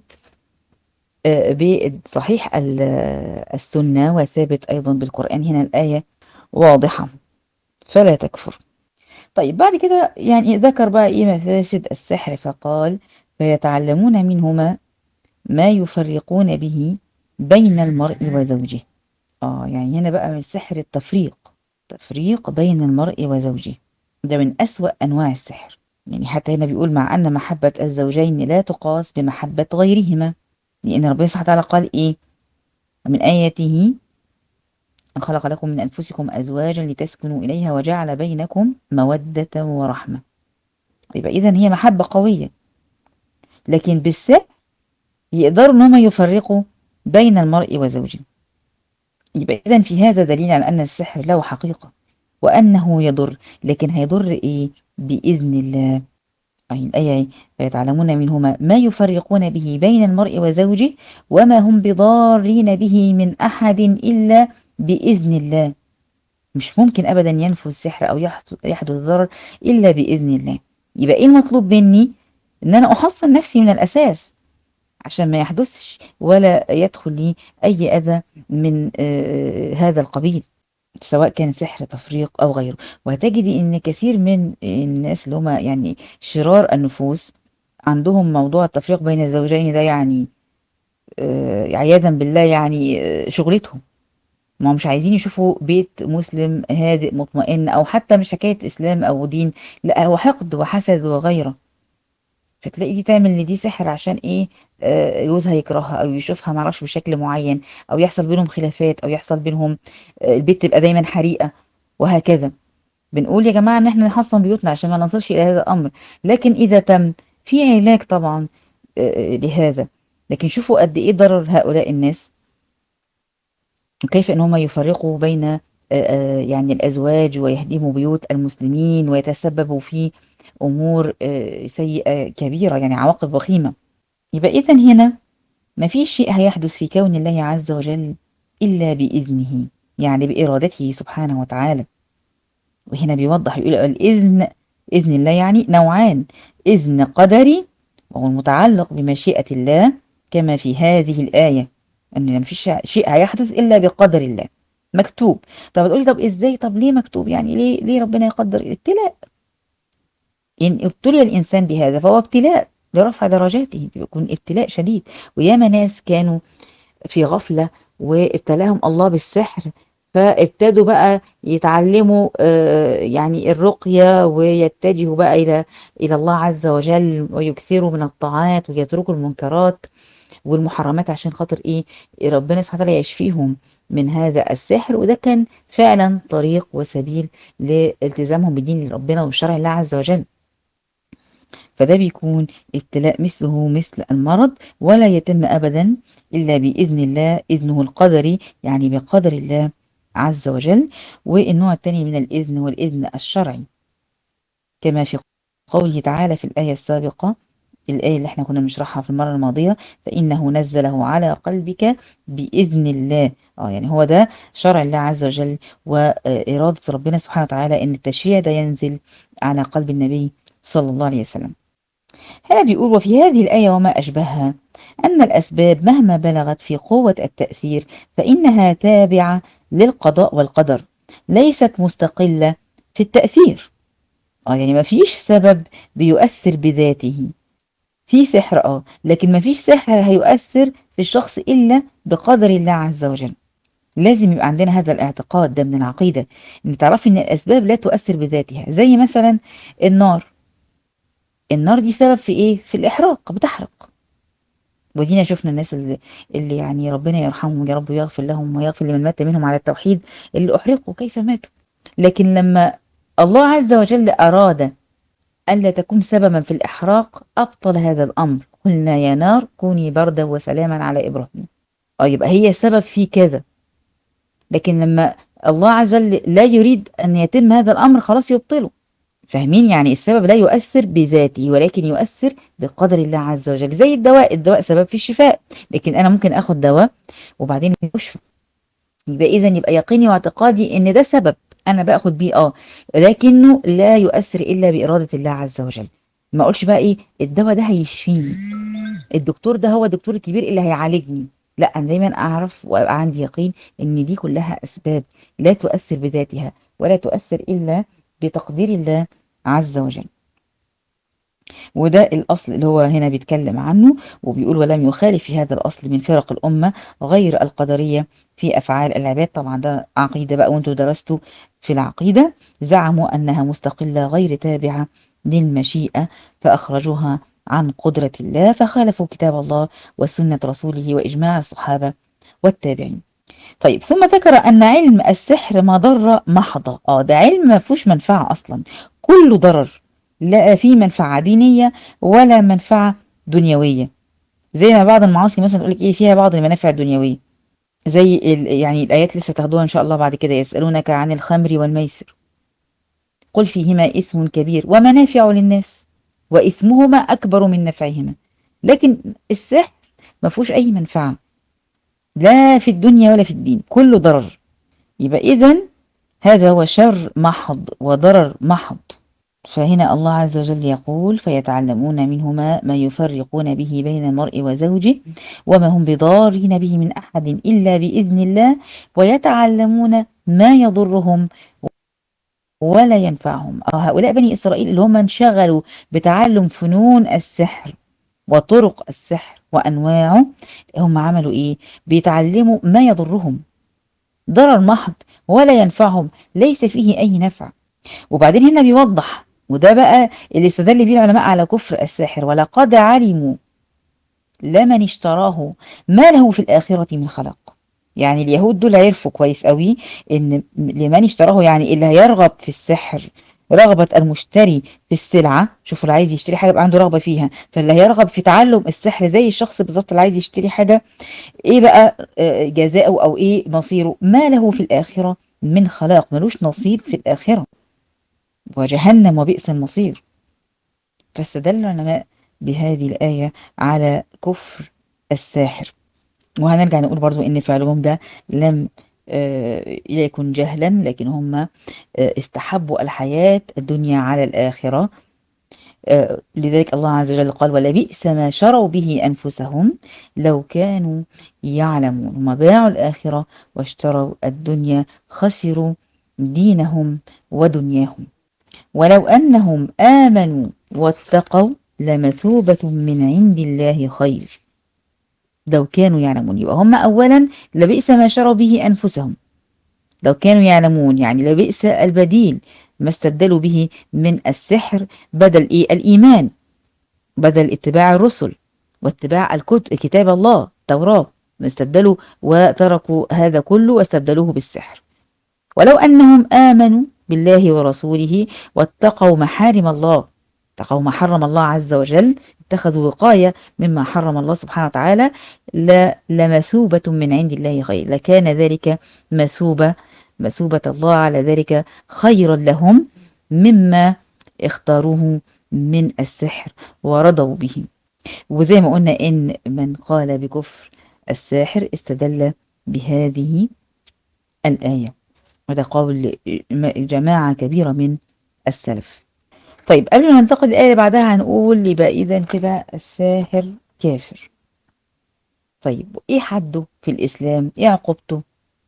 بصحيح السنة وثابت أيضا بالقرآن هنا الآية واضحة فلا تكفر طيب بعد كده يعني ذكر بقى إيه مفاسد السحر فقال فيتعلمون منهما ما يفرقون به بين المرء وزوجه آه يعني هنا بقى من السحر التفريق تفريق بين المرء وزوجه ده من أسوأ أنواع السحر يعني حتى هنا بيقول مع أن محبة الزوجين لا تقاس بمحبة غيرهما لأن ربنا سبحانه وتعالى قال إيه من آياته أن خلق لكم من أنفسكم أزواجا لتسكنوا إليها وجعل بينكم مودة ورحمة يبقى إذا هي محبة قوية لكن بالسحر يقدروا إن هم يفرقوا بين المرء وزوجه يبقى إذا في هذا دليل على أن السحر له حقيقة وأنه يضر لكن هيضر إيه بإذن الله أي الآية فيتعلمون منهما ما يفرقون به بين المرء وزوجه وما هم بضارين به من أحد إلا بإذن الله مش ممكن أبدا ينفذ السحر أو يحدث ضرر إلا بإذن الله يبقى إيه المطلوب مني إن أنا أحصن نفسي من الأساس عشان ما يحدثش ولا يدخل لي أي أذى من آه هذا القبيل سواء كان سحر تفريق أو غيره وهتجدي أن كثير من الناس اللي هم يعني شرار النفوس عندهم موضوع التفريق بين الزوجين ده يعني آه عياذا بالله يعني آه شغلتهم ما مش عايزين يشوفوا بيت مسلم هادئ مطمئن أو حتى مش حكاية إسلام أو دين لا هو حقد وحسد وغيره فتلاقي دي تعمل لدي سحر عشان ايه آه جوزها يكرهها او يشوفها معرفش بشكل معين او يحصل بينهم خلافات او يحصل بينهم آه البيت تبقى دايما حريقه وهكذا بنقول يا جماعه ان احنا نحصن بيوتنا عشان ما نصلش الى هذا الامر لكن اذا تم في علاج طبعا آه لهذا لكن شوفوا قد ايه ضرر هؤلاء الناس وكيف ان هم يفرقوا بين يعني الازواج ويهدموا بيوت المسلمين ويتسببوا في أمور سيئة كبيرة يعني عواقب وخيمة يبقى إذا هنا ما في شيء هيحدث في كون الله عز وجل إلا بإذنه يعني بإرادته سبحانه وتعالى وهنا بيوضح يقول الإذن إذن الله يعني نوعان إذن قدري وهو المتعلق بمشيئة الله كما في هذه الآية أن ما فيش شيء هيحدث إلا بقدر الله مكتوب طب تقولي طب إزاي طب ليه مكتوب يعني ليه ليه ربنا يقدر ابتلاء إن ابتلي الإنسان بهذا فهو ابتلاء لرفع درجاته بيكون ابتلاء شديد وياما ناس كانوا في غفلة وابتلاهم الله بالسحر فابتدوا بقى يتعلموا يعني الرقية ويتجهوا بقى إلى إلى الله عز وجل ويكثروا من الطاعات ويتركوا المنكرات والمحرمات عشان خاطر إيه ربنا سبحانه وتعالى يشفيهم من هذا السحر وده كان فعلا طريق وسبيل لالتزامهم بدين ربنا وبشرع الله عز وجل فده بيكون ابتلاء مثله مثل المرض ولا يتم أبدا إلا بإذن الله إذنه القدري يعني بقدر الله عز وجل والنوع الثاني من الإذن والإذن الشرعي كما في قوله تعالى في الآية السابقة الآية اللي احنا كنا بنشرحها في المرة الماضية فإنه نزله على قلبك بإذن الله اه يعني هو ده شرع الله عز وجل وإرادة ربنا سبحانه وتعالى إن التشريع ده ينزل على قلب النبي صلى الله عليه وسلم هنا بيقول وفي هذه الآية وما أشبهها أن الأسباب مهما بلغت في قوة التأثير فإنها تابعة للقضاء والقدر ليست مستقلة في التأثير اه يعني ما فيش سبب بيؤثر بذاته في سحر اه لكن ما فيش سحر هيؤثر في الشخص إلا بقدر الله عز وجل لازم يبقى عندنا هذا الاعتقاد ده من العقيدة ان تعرفي ان الأسباب لا تؤثر بذاتها زي مثلا النار النار دي سبب في ايه في الإحراق بتحرق ودينا شفنا الناس اللي, اللي يعني ربنا يرحمهم يا رب ويغفر لهم ويغفر لمن مات منهم على التوحيد اللي أحرقوا كيف ماتوا لكن لما الله عز وجل أراد ألا تكون سببا في الإحراق أبطل هذا الأمر قلنا يا نار كوني بردا وسلاما على إبراهيم أو يبقى هي سبب في كذا لكن لما الله عز وجل لا يريد أن يتم هذا الأمر خلاص يبطله فاهمين يعني السبب لا يؤثر بذاته ولكن يؤثر بقدر الله عز وجل زي الدواء الدواء سبب في الشفاء لكن أنا ممكن أخد دواء وبعدين أشفى يبقى إذا يبقى يقيني واعتقادي إن ده سبب أنا باخد بيه آه لكنه لا يؤثر إلا بإرادة الله عز وجل ما أقولش بقى إيه الدواء ده هيشفيني الدكتور ده هو الدكتور الكبير اللي هيعالجني لا أنا دايما أعرف وأبقى عندي يقين إن دي كلها أسباب لا تؤثر بذاتها ولا تؤثر إلا بتقدير الله عز وجل وده الأصل اللي هو هنا بيتكلم عنه وبيقول ولم يخالف في هذا الأصل من فرق الأمة غير القدرية في أفعال العباد طبعا ده عقيدة بقى وانتوا درستوا في العقيدة زعموا أنها مستقلة غير تابعة للمشيئة فأخرجوها عن قدرة الله فخالفوا كتاب الله وسنة رسوله وإجماع الصحابة والتابعين طيب ثم ذكر أن علم السحر مضرة محضة اه ده علم ما فيهوش منفعة أصلا كله ضرر لا فيه منفعة دينية ولا منفعة دنيوية زي ما بعض المعاصي مثلا تقول لك ايه فيها بعض المنافع الدنيوية زي ال يعني الآيات لسه تاخدوها إن شاء الله بعد كده يسألونك عن الخمر والميسر قل فيهما إثم كبير ومنافع للناس وإثمهما أكبر من نفعهما لكن السحر ما فيهوش أي منفعة لا في الدنيا ولا في الدين كله ضرر يبقى إذا هذا هو شر محض وضرر محض فهنا الله عز وجل يقول فيتعلمون منهما ما يفرقون به بين المرء وزوجه وما هم بضارين به من أحد إلا بإذن الله ويتعلمون ما يضرهم ولا ينفعهم هؤلاء بني إسرائيل اللي هم انشغلوا بتعلم فنون السحر وطرق السحر وأنواعه هم عملوا إيه بيتعلموا ما يضرهم ضرر محض ولا ينفعهم ليس فيه أي نفع وبعدين هنا بيوضح وده بقى اللي استدل بيه العلماء على كفر الساحر ولقد علموا لمن اشتراه ما له في الآخرة من خلق يعني اليهود دول عرفوا كويس قوي ان لمن اشتراه يعني اللي هيرغب في السحر رغبة المشتري في السلعة شوفوا اللي عايز يشتري حاجة يبقى عنده رغبة فيها فاللي هيرغب في تعلم السحر زي الشخص بالظبط اللي عايز يشتري حاجة ايه بقى جزاؤه او ايه مصيره ما له في الآخرة من خلاق ملوش نصيب في الآخرة وجهنم وبئس المصير فاستدل العلماء بهذه الآية على كفر الساحر وهنرجع نقول برضو ان فعلهم ده لم يكن جهلا لكن هم استحبوا الحياة الدنيا على الآخرة لذلك الله عز وجل قال ولبئس ما شروا به أنفسهم لو كانوا يعلمون هم باعوا الآخرة واشتروا الدنيا خسروا دينهم ودنياهم ولو أنهم آمنوا واتقوا لمثوبة من عند الله خير لو كانوا يعلمون يبقى هم أولا لبئس ما شروا به أنفسهم لو كانوا يعلمون يعني لبئس البديل ما استبدلوا به من السحر بدل إيه الإيمان بدل اتباع الرسل واتباع الكتب كتاب الله التوراة استبدلوا وتركوا هذا كله واستبدلوه بالسحر ولو أنهم آمنوا بالله ورسوله واتقوا محارم الله اتقوا ما حرم الله عز وجل اتخذوا وقاية مما حرم الله سبحانه وتعالى لمثوبة من عند الله خير لكان ذلك مثوبة مثوبة الله على ذلك خيرا لهم مما اختاروه من السحر ورضوا به وزي ما قلنا إن من قال بكفر الساحر استدل بهذه الآية وده قول جماعة كبيرة من السلف طيب قبل ما ننتقل الآية اللي بعدها هنقول يبقى إذا كده الساحر كافر طيب إيه حده في الإسلام إيه عقوبته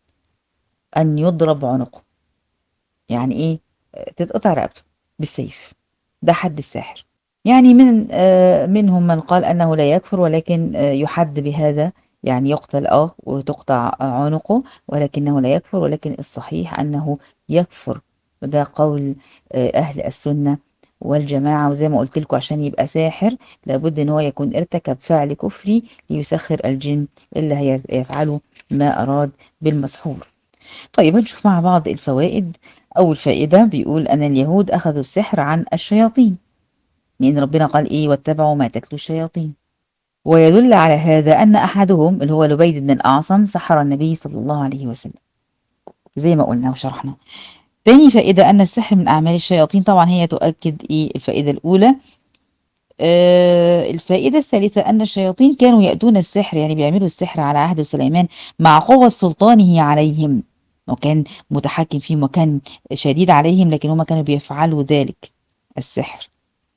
أن يضرب عنقه يعني إيه تتقطع رقبته بالسيف ده حد الساحر يعني من آه منهم من قال أنه لا يكفر ولكن آه يحد بهذا يعني يقتل اه وتقطع عنقه ولكنه لا يكفر ولكن الصحيح أنه يكفر وده قول آه أهل السنة والجماعة وزي ما قلت لكم عشان يبقى ساحر لابد ان هو يكون ارتكب فعل كفري ليسخر الجن اللي هيفعله ما أراد بالمسحور طيب هنشوف مع بعض الفوائد أول فائدة بيقول أن اليهود أخذوا السحر عن الشياطين لأن ربنا قال إيه واتبعوا ما تتلو الشياطين ويدل على هذا أن أحدهم اللي هو لبيد بن الأعصم سحر النبي صلى الله عليه وسلم زي ما قلنا وشرحنا تاني فائدة أن السحر من أعمال الشياطين طبعا هي تؤكد إيه الفائدة الأولى آه الفائدة الثالثة أن الشياطين كانوا يأتون السحر يعني بيعملوا السحر على عهد سليمان مع قوة سلطانه عليهم وكان متحكم فيهم وكان شديد عليهم لكن هم كانوا بيفعلوا ذلك السحر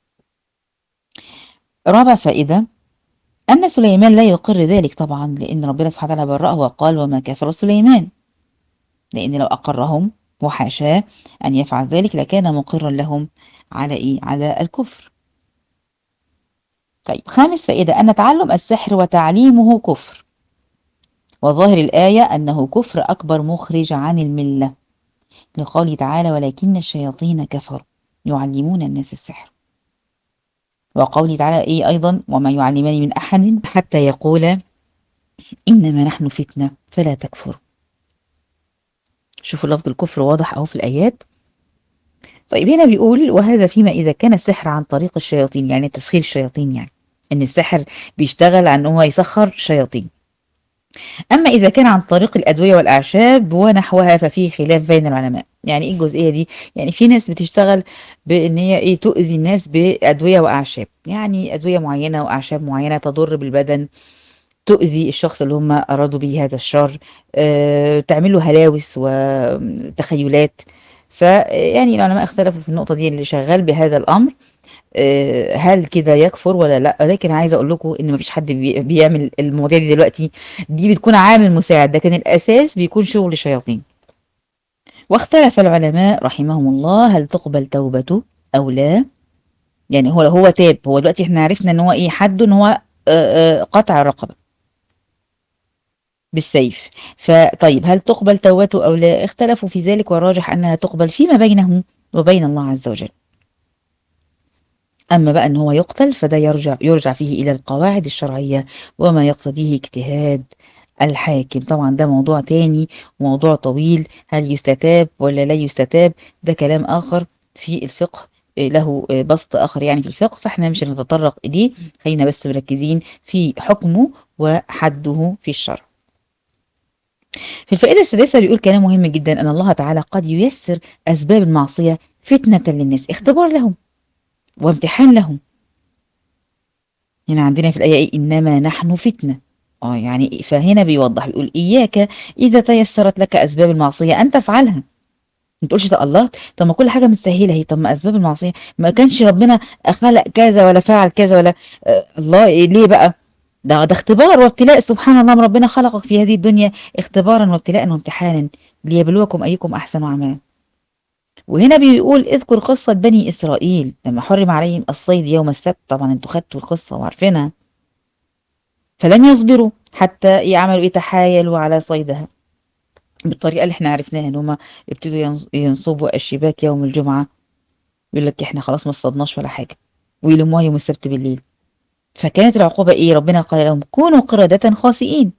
رابع فائدة أن سليمان لا يقر ذلك طبعا لأن ربنا سبحانه وتعالى برأه وقال وما كفر سليمان لأن لو أقرهم وحاشاه أن يفعل ذلك لكان مقرا لهم على إيه؟ على الكفر طيب خامس فائدة أن تعلم السحر وتعليمه كفر وظاهر الآية أنه كفر أكبر مخرج عن الملة لقوله تعالى ولكن الشياطين كفروا يعلمون الناس السحر وقوله تعالى إيه أيضا وما يعلمان من أحد حتى يقول إنما نحن فتنة فلا تكفر شوفوا لفظ الكفر واضح أهو في الآيات طيب هنا بيقول وهذا فيما إذا كان السحر عن طريق الشياطين يعني تسخير الشياطين يعني إن السحر بيشتغل عن هو يسخر شياطين أما إذا كان عن طريق الأدوية والأعشاب ونحوها ففيه خلاف بين العلماء يعني إيه الجزئية دي يعني في ناس بتشتغل بإن هي إيه تؤذي الناس بأدوية وأعشاب يعني أدوية معينة وأعشاب معينة تضر بالبدن تؤذي الشخص اللي هم أرادوا به هذا الشر أه تعمل له هلاوس وتخيلات فيعني العلماء اختلفوا في النقطة دي اللي شغال بهذا الأمر أه هل كده يكفر ولا لا لكن عايزه اقول لكم ان مفيش حد بي بيعمل المواضيع دي دلوقتي دي بتكون عامل مساعد لكن الاساس بيكون شغل شياطين واختلف العلماء رحمهم الله هل تقبل توبته او لا يعني هو هو تاب هو دلوقتي احنا عرفنا ان هو ايه حده ان هو أه قطع الرقبه بالسيف فطيب هل تقبل توبته أو لا اختلفوا في ذلك والراجح أنها تقبل فيما بينه وبين الله عز وجل أما بقى أن هو يقتل فده يرجع, يرجع فيه إلى القواعد الشرعية وما يقتضيه اجتهاد الحاكم طبعا ده موضوع تاني وموضوع طويل هل يستتاب ولا لا يستتاب ده كلام آخر في الفقه له بسط آخر يعني في الفقه فاحنا مش هنتطرق إليه خلينا بس مركزين في حكمه وحده في الشرع في الفائدة السادسة بيقول كلام مهم جدا أن الله تعالى قد ييسر أسباب المعصية فتنة للناس اختبار لهم وامتحان لهم هنا عندنا في الآية إنما نحن فتنة اه يعني فهنا بيوضح بيقول إياك إذا تيسرت لك أسباب المعصية أن تفعلها ما تقولش ده الله طب ما كل حاجة متسهلة هي طب ما أسباب المعصية ما كانش ربنا خلق كذا ولا فعل كذا ولا آه الله إيه ليه بقى ده ده اختبار وابتلاء سبحان الله ربنا خلقك في هذه الدنيا اختبارا وابتلاء وامتحانا ليبلوكم أيكم أحسن عملا وهنا بيقول اذكر قصة بني إسرائيل لما حرم عليهم الصيد يوم السبت طبعا انتوا خدتوا القصة وعارفينها فلم يصبروا حتى يعملوا يتحايلوا على صيدها بالطريقة اللي احنا عرفناها ان هما ابتدوا ينصبوا الشباك يوم الجمعة يقول لك احنا خلاص ما اصطدناش ولا حاجة ويلموها يوم السبت بالليل فكانت العقوبة ايه ربنا قال لهم كونوا قردة خاسئين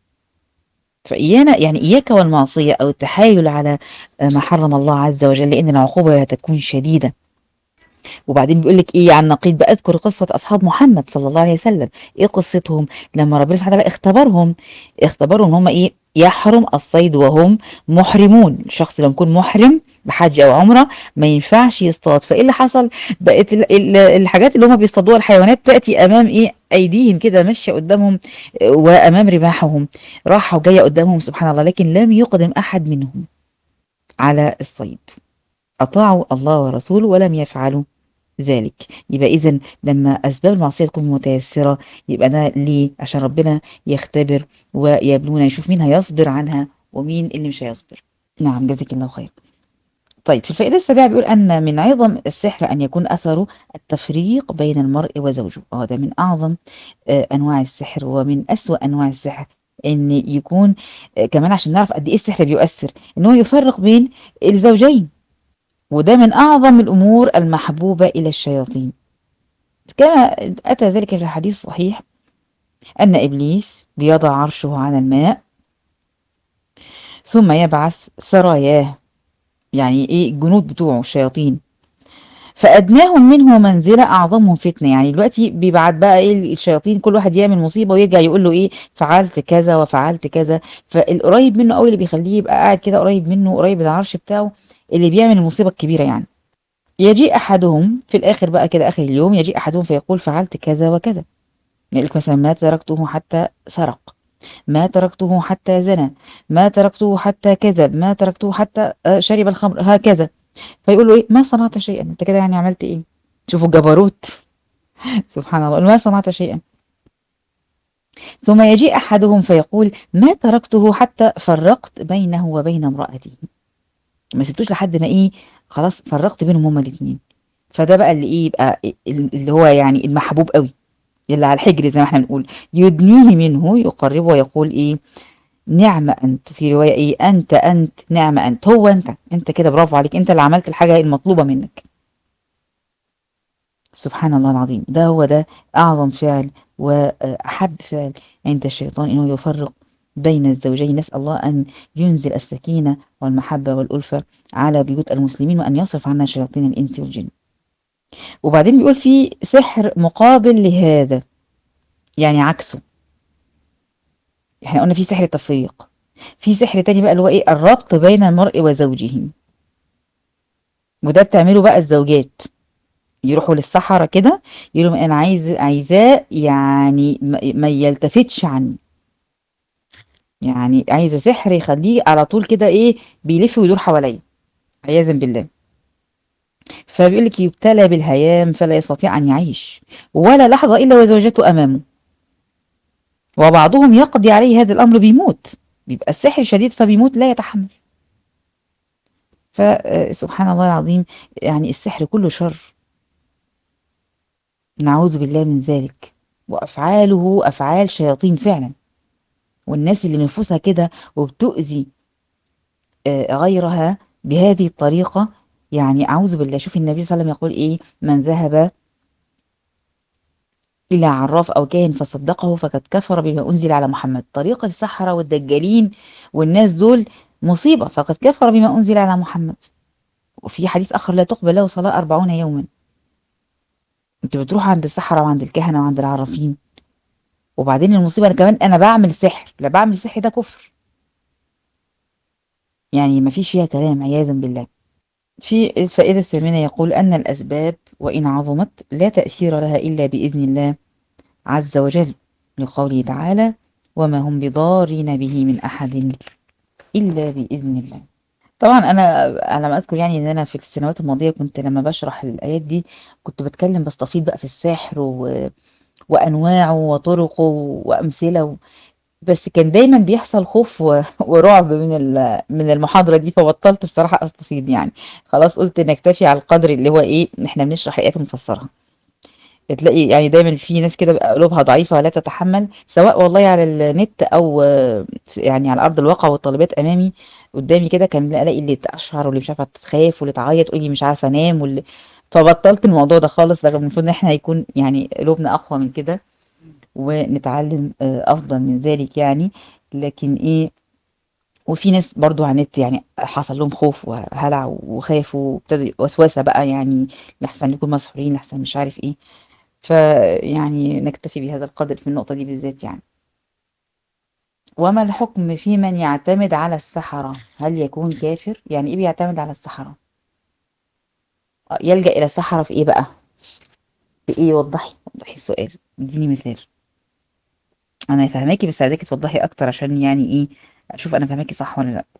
فإيانا يعني إياك والمعصية أو التحايل على ما حرم الله عز وجل لأن العقوبة هتكون شديدة وبعدين بيقول لك ايه عن نقيض بقى اذكر قصه اصحاب محمد صلى الله عليه وسلم ايه قصتهم لما ربنا سبحانه وتعالى اختبرهم اختبرهم هم ايه يحرم الصيد وهم محرمون الشخص لما يكون محرم بحج او عمره ما ينفعش يصطاد فايه اللي حصل بقت الحاجات اللي هم بيصطادوها الحيوانات تاتي امام ايه ايديهم كده ماشيه قدامهم وامام رماحهم راحه وجايه قدامهم سبحان الله لكن لم يقدم احد منهم على الصيد اطاعوا الله ورسوله ولم يفعلوا ذلك يبقى إذا لما أسباب المعصية تكون متيسرة يبقى ده ليه عشان ربنا يختبر ويبلونا يشوف مين هيصبر عنها ومين اللي مش هيصبر نعم جزاك الله خير طيب في الفائدة السابعة بيقول أن من عظم السحر أن يكون أثره التفريق بين المرء وزوجه وهذا من أعظم أنواع السحر ومن أسوأ أنواع السحر ان يكون كمان عشان نعرف قد ايه السحر بيؤثر ان هو يفرق بين الزوجين وده من أعظم الأمور المحبوبة إلى الشياطين كما أتى ذلك في الحديث الصحيح أن إبليس بيضع عرشه على الماء ثم يبعث سراياه يعني إيه الجنود بتوعه الشياطين فأدناهم منه منزلة أعظمهم فتنة يعني دلوقتي بيبعت بقى إيه الشياطين كل واحد يعمل مصيبة ويرجع يقول له إيه فعلت كذا وفعلت كذا فالقريب منه أوي اللي بيخليه يبقى قاعد كده قريب منه قريب العرش بتاعه اللي بيعمل المصيبة الكبيرة يعني يجيء أحدهم في الآخر بقى كده آخر اليوم يجيء أحدهم فيقول فعلت كذا وكذا يقول لك مثلا ما تركته حتى سرق ما تركته حتى زنى ما تركته حتى كذب ما تركته حتى شرب الخمر هكذا فيقول له ايه ما صنعت شيئا انت كده يعني عملت ايه شوفوا الجبروت سبحان الله ما صنعت شيئا ثم يجيء أحدهم فيقول ما تركته حتى فرقت بينه وبين امرأته ما سبتوش لحد ما ايه خلاص فرقت بينهم هما الاثنين فده بقى اللي ايه يبقى اللي هو يعني المحبوب قوي اللي على الحجر زي ما احنا بنقول يدنيه منه يقربه ويقول ايه نعم انت في روايه ايه انت انت نعم انت هو انت انت كده برافو عليك انت اللي عملت الحاجه المطلوبه منك سبحان الله العظيم ده هو ده أعظم فعل وأحب فعل عند الشيطان إنه يفرق بين الزوجين نسأل الله أن ينزل السكينة والمحبة والألفة على بيوت المسلمين وأن يصرف عنا شياطين الإنس والجن وبعدين بيقول في سحر مقابل لهذا يعني عكسه احنا قلنا في سحر التفريق في سحر تاني بقى اللي هو ايه الربط بين المرء وزوجه وده بتعمله بقى الزوجات يروحوا للصحراء كده يقولوا انا عايز عايزاه يعني ما يلتفتش عني يعني عايزه سحر يخليه على طول كده ايه بيلف ويدور حواليا عياذا بالله فبيقول لك يبتلى بالهيام فلا يستطيع ان يعيش ولا لحظه الا وزوجته امامه وبعضهم يقضي عليه هذا الامر بيموت بيبقى السحر شديد فبيموت لا يتحمل فسبحان الله العظيم يعني السحر كله شر نعوذ بالله من ذلك وأفعاله أفعال شياطين فعلا والناس اللي نفوسها كده وبتؤذي غيرها بهذه الطريقة يعني أعوذ بالله شوف النبي صلى الله عليه وسلم يقول إيه من ذهب إلى عراف أو كاهن فصدقه فقد كفر بما أنزل على محمد طريقة السحرة والدجالين والناس دول مصيبة فقد كفر بما أنزل على محمد وفي حديث آخر لا تقبل له صلاة أربعون يوما انت بتروح عند السحرة وعند الكهنة وعند العرافين وبعدين المصيبة أنا كمان أنا بعمل سحر لا بعمل سحر ده كفر يعني ما فيش فيها كلام عياذا بالله في الفائدة الثامنة يقول أن الأسباب وإن عظمت لا تأثير لها إلا بإذن الله عز وجل لقوله تعالى وما هم بضارين به من أحد إلا بإذن الله طبعا أنا على ما أذكر يعني إن أنا في السنوات الماضية كنت لما بشرح الآيات دي كنت بتكلم بستفيض بقى في السحر و... وأنواعه وطرقه وأمثلة و... بس كان دايما بيحصل خوف و... ورعب من من المحاضرة دي فبطلت بصراحة أستفيض يعني خلاص قلت نكتفي على القدر اللي هو إيه إحنا بنشرح آيات ونفسرها تلاقي يعني دايما في ناس كده قلوبها ضعيفة لا تتحمل سواء والله على النت أو يعني على أرض الواقع والطالبات أمامي قدامي كده كان الاقي اللي تقشعر واللي مش عارفه تخاف واللي تعيط واللي مش عارفه انام واللي فبطلت الموضوع ده خالص رغم المفروض ان احنا هيكون يعني قلوبنا اقوى من كده ونتعلم افضل من ذلك يعني لكن ايه وفي ناس برضو على النت يعني حصل لهم خوف وهلع وخافوا وابتدوا وسوسه بقى يعني لحسن يكون مسحورين لحسن مش عارف ايه فيعني نكتفي بهذا القدر في النقطه دي بالذات يعني وما الحكم في من يعتمد على السحرة هل يكون كافر يعني ايه بيعتمد على السحرة يلجأ الى السحرة في ايه بقى في ايه وضحي وضحي السؤال اديني مثال انا فاهماكي بس عايزاكي توضحي اكتر عشان يعني ايه اشوف انا فاهماكي صح ولا لا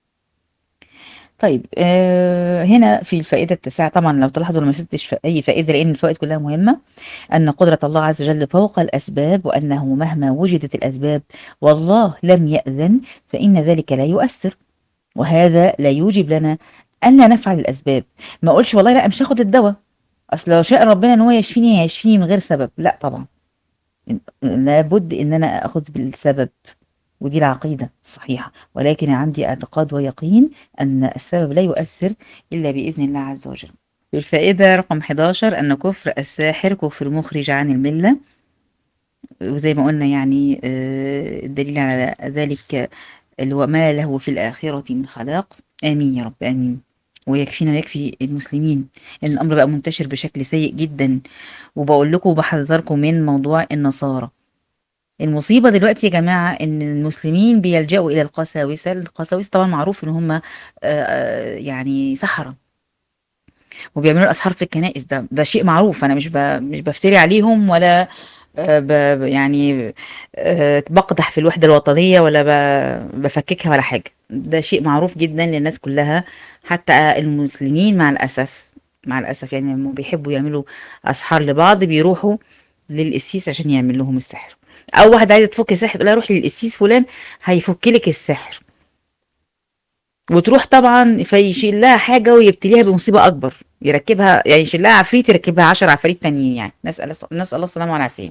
طيب آه هنا في الفائدة التاسعة طبعا لو تلاحظوا أنا ما سبتش أي فائدة لأن الفوائد كلها مهمة أن قدرة الله عز وجل فوق الأسباب وأنه مهما وجدت الأسباب والله لم يأذن فإن ذلك لا يؤثر وهذا لا يوجب لنا أن لا نفعل الأسباب ما أقولش والله لا مش هاخد الدواء أصل لو شاء ربنا أن هو يشفيني هيشفيني من غير سبب لا طبعا لابد أن أنا أخذ بالسبب ودي العقيدة الصحيحة ولكن عندي اعتقاد ويقين أن السبب لا يؤثر إلا بإذن الله عز وجل الفائدة رقم 11 أن كفر الساحر كفر مخرج عن الملة وزي ما قلنا يعني الدليل على ذلك اللي هو ما له في الآخرة من خلاق آمين يا رب آمين ويكفينا ويكفي المسلمين ان الامر بقى منتشر بشكل سيء جدا وبقول لكم وبحذركم من موضوع النصارى المصيبة دلوقتي يا جماعة ان المسلمين بيلجأوا الى القساوسة القساوسة طبعا معروف ان هم يعني سحرة وبيعملوا الاسحار في الكنائس ده ده شيء معروف انا مش مش بفتري عليهم ولا ب يعني بقدح في الوحدة الوطنية ولا بفككها ولا حاجة ده شيء معروف جدا للناس كلها حتى المسلمين مع الأسف مع الأسف يعني لما بيحبوا يعملوا أسحار لبعض بيروحوا للقسيس عشان يعمل لهم السحر او واحده عايزه تفك السحر تقول لها روحي للقسيس فلان هيفك لك السحر وتروح طبعا فيشيل لها حاجه ويبتليها بمصيبه اكبر يركبها يعني يشيل لها عفريت يركبها 10 عفاريت تانيين يعني نسال نسال الله السلامه والعافيه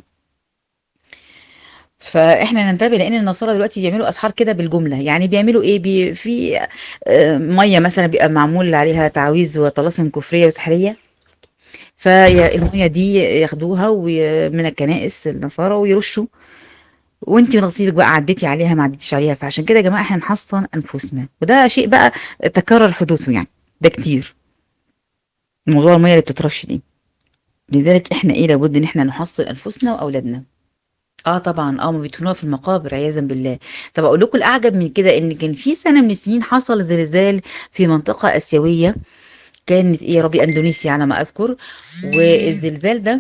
فاحنا ننتبه لان النصارى دلوقتي بيعملوا اسحار كده بالجمله يعني بيعملوا ايه بي في ميه مثلا بيبقى معمول عليها تعويذ وطلاسم كفريه وسحريه فالمية دي ياخدوها من الكنائس النصارى ويرشوا وانت نصيبك بقى عديتي عليها ما عديتيش عليها فعشان كده يا جماعة احنا نحصن انفسنا وده شيء بقى تكرر حدوثه يعني ده كتير موضوع المية اللي بتترش دي لذلك احنا ايه لابد ان احنا نحصن انفسنا واولادنا اه طبعا اه ما بيدفنوها في المقابر عياذا بالله طب اقول لكم الاعجب من كده ان كان في سنه من السنين حصل زلزال في منطقه اسيويه كانت ايه يا ربي اندونيسيا على ما اذكر والزلزال ده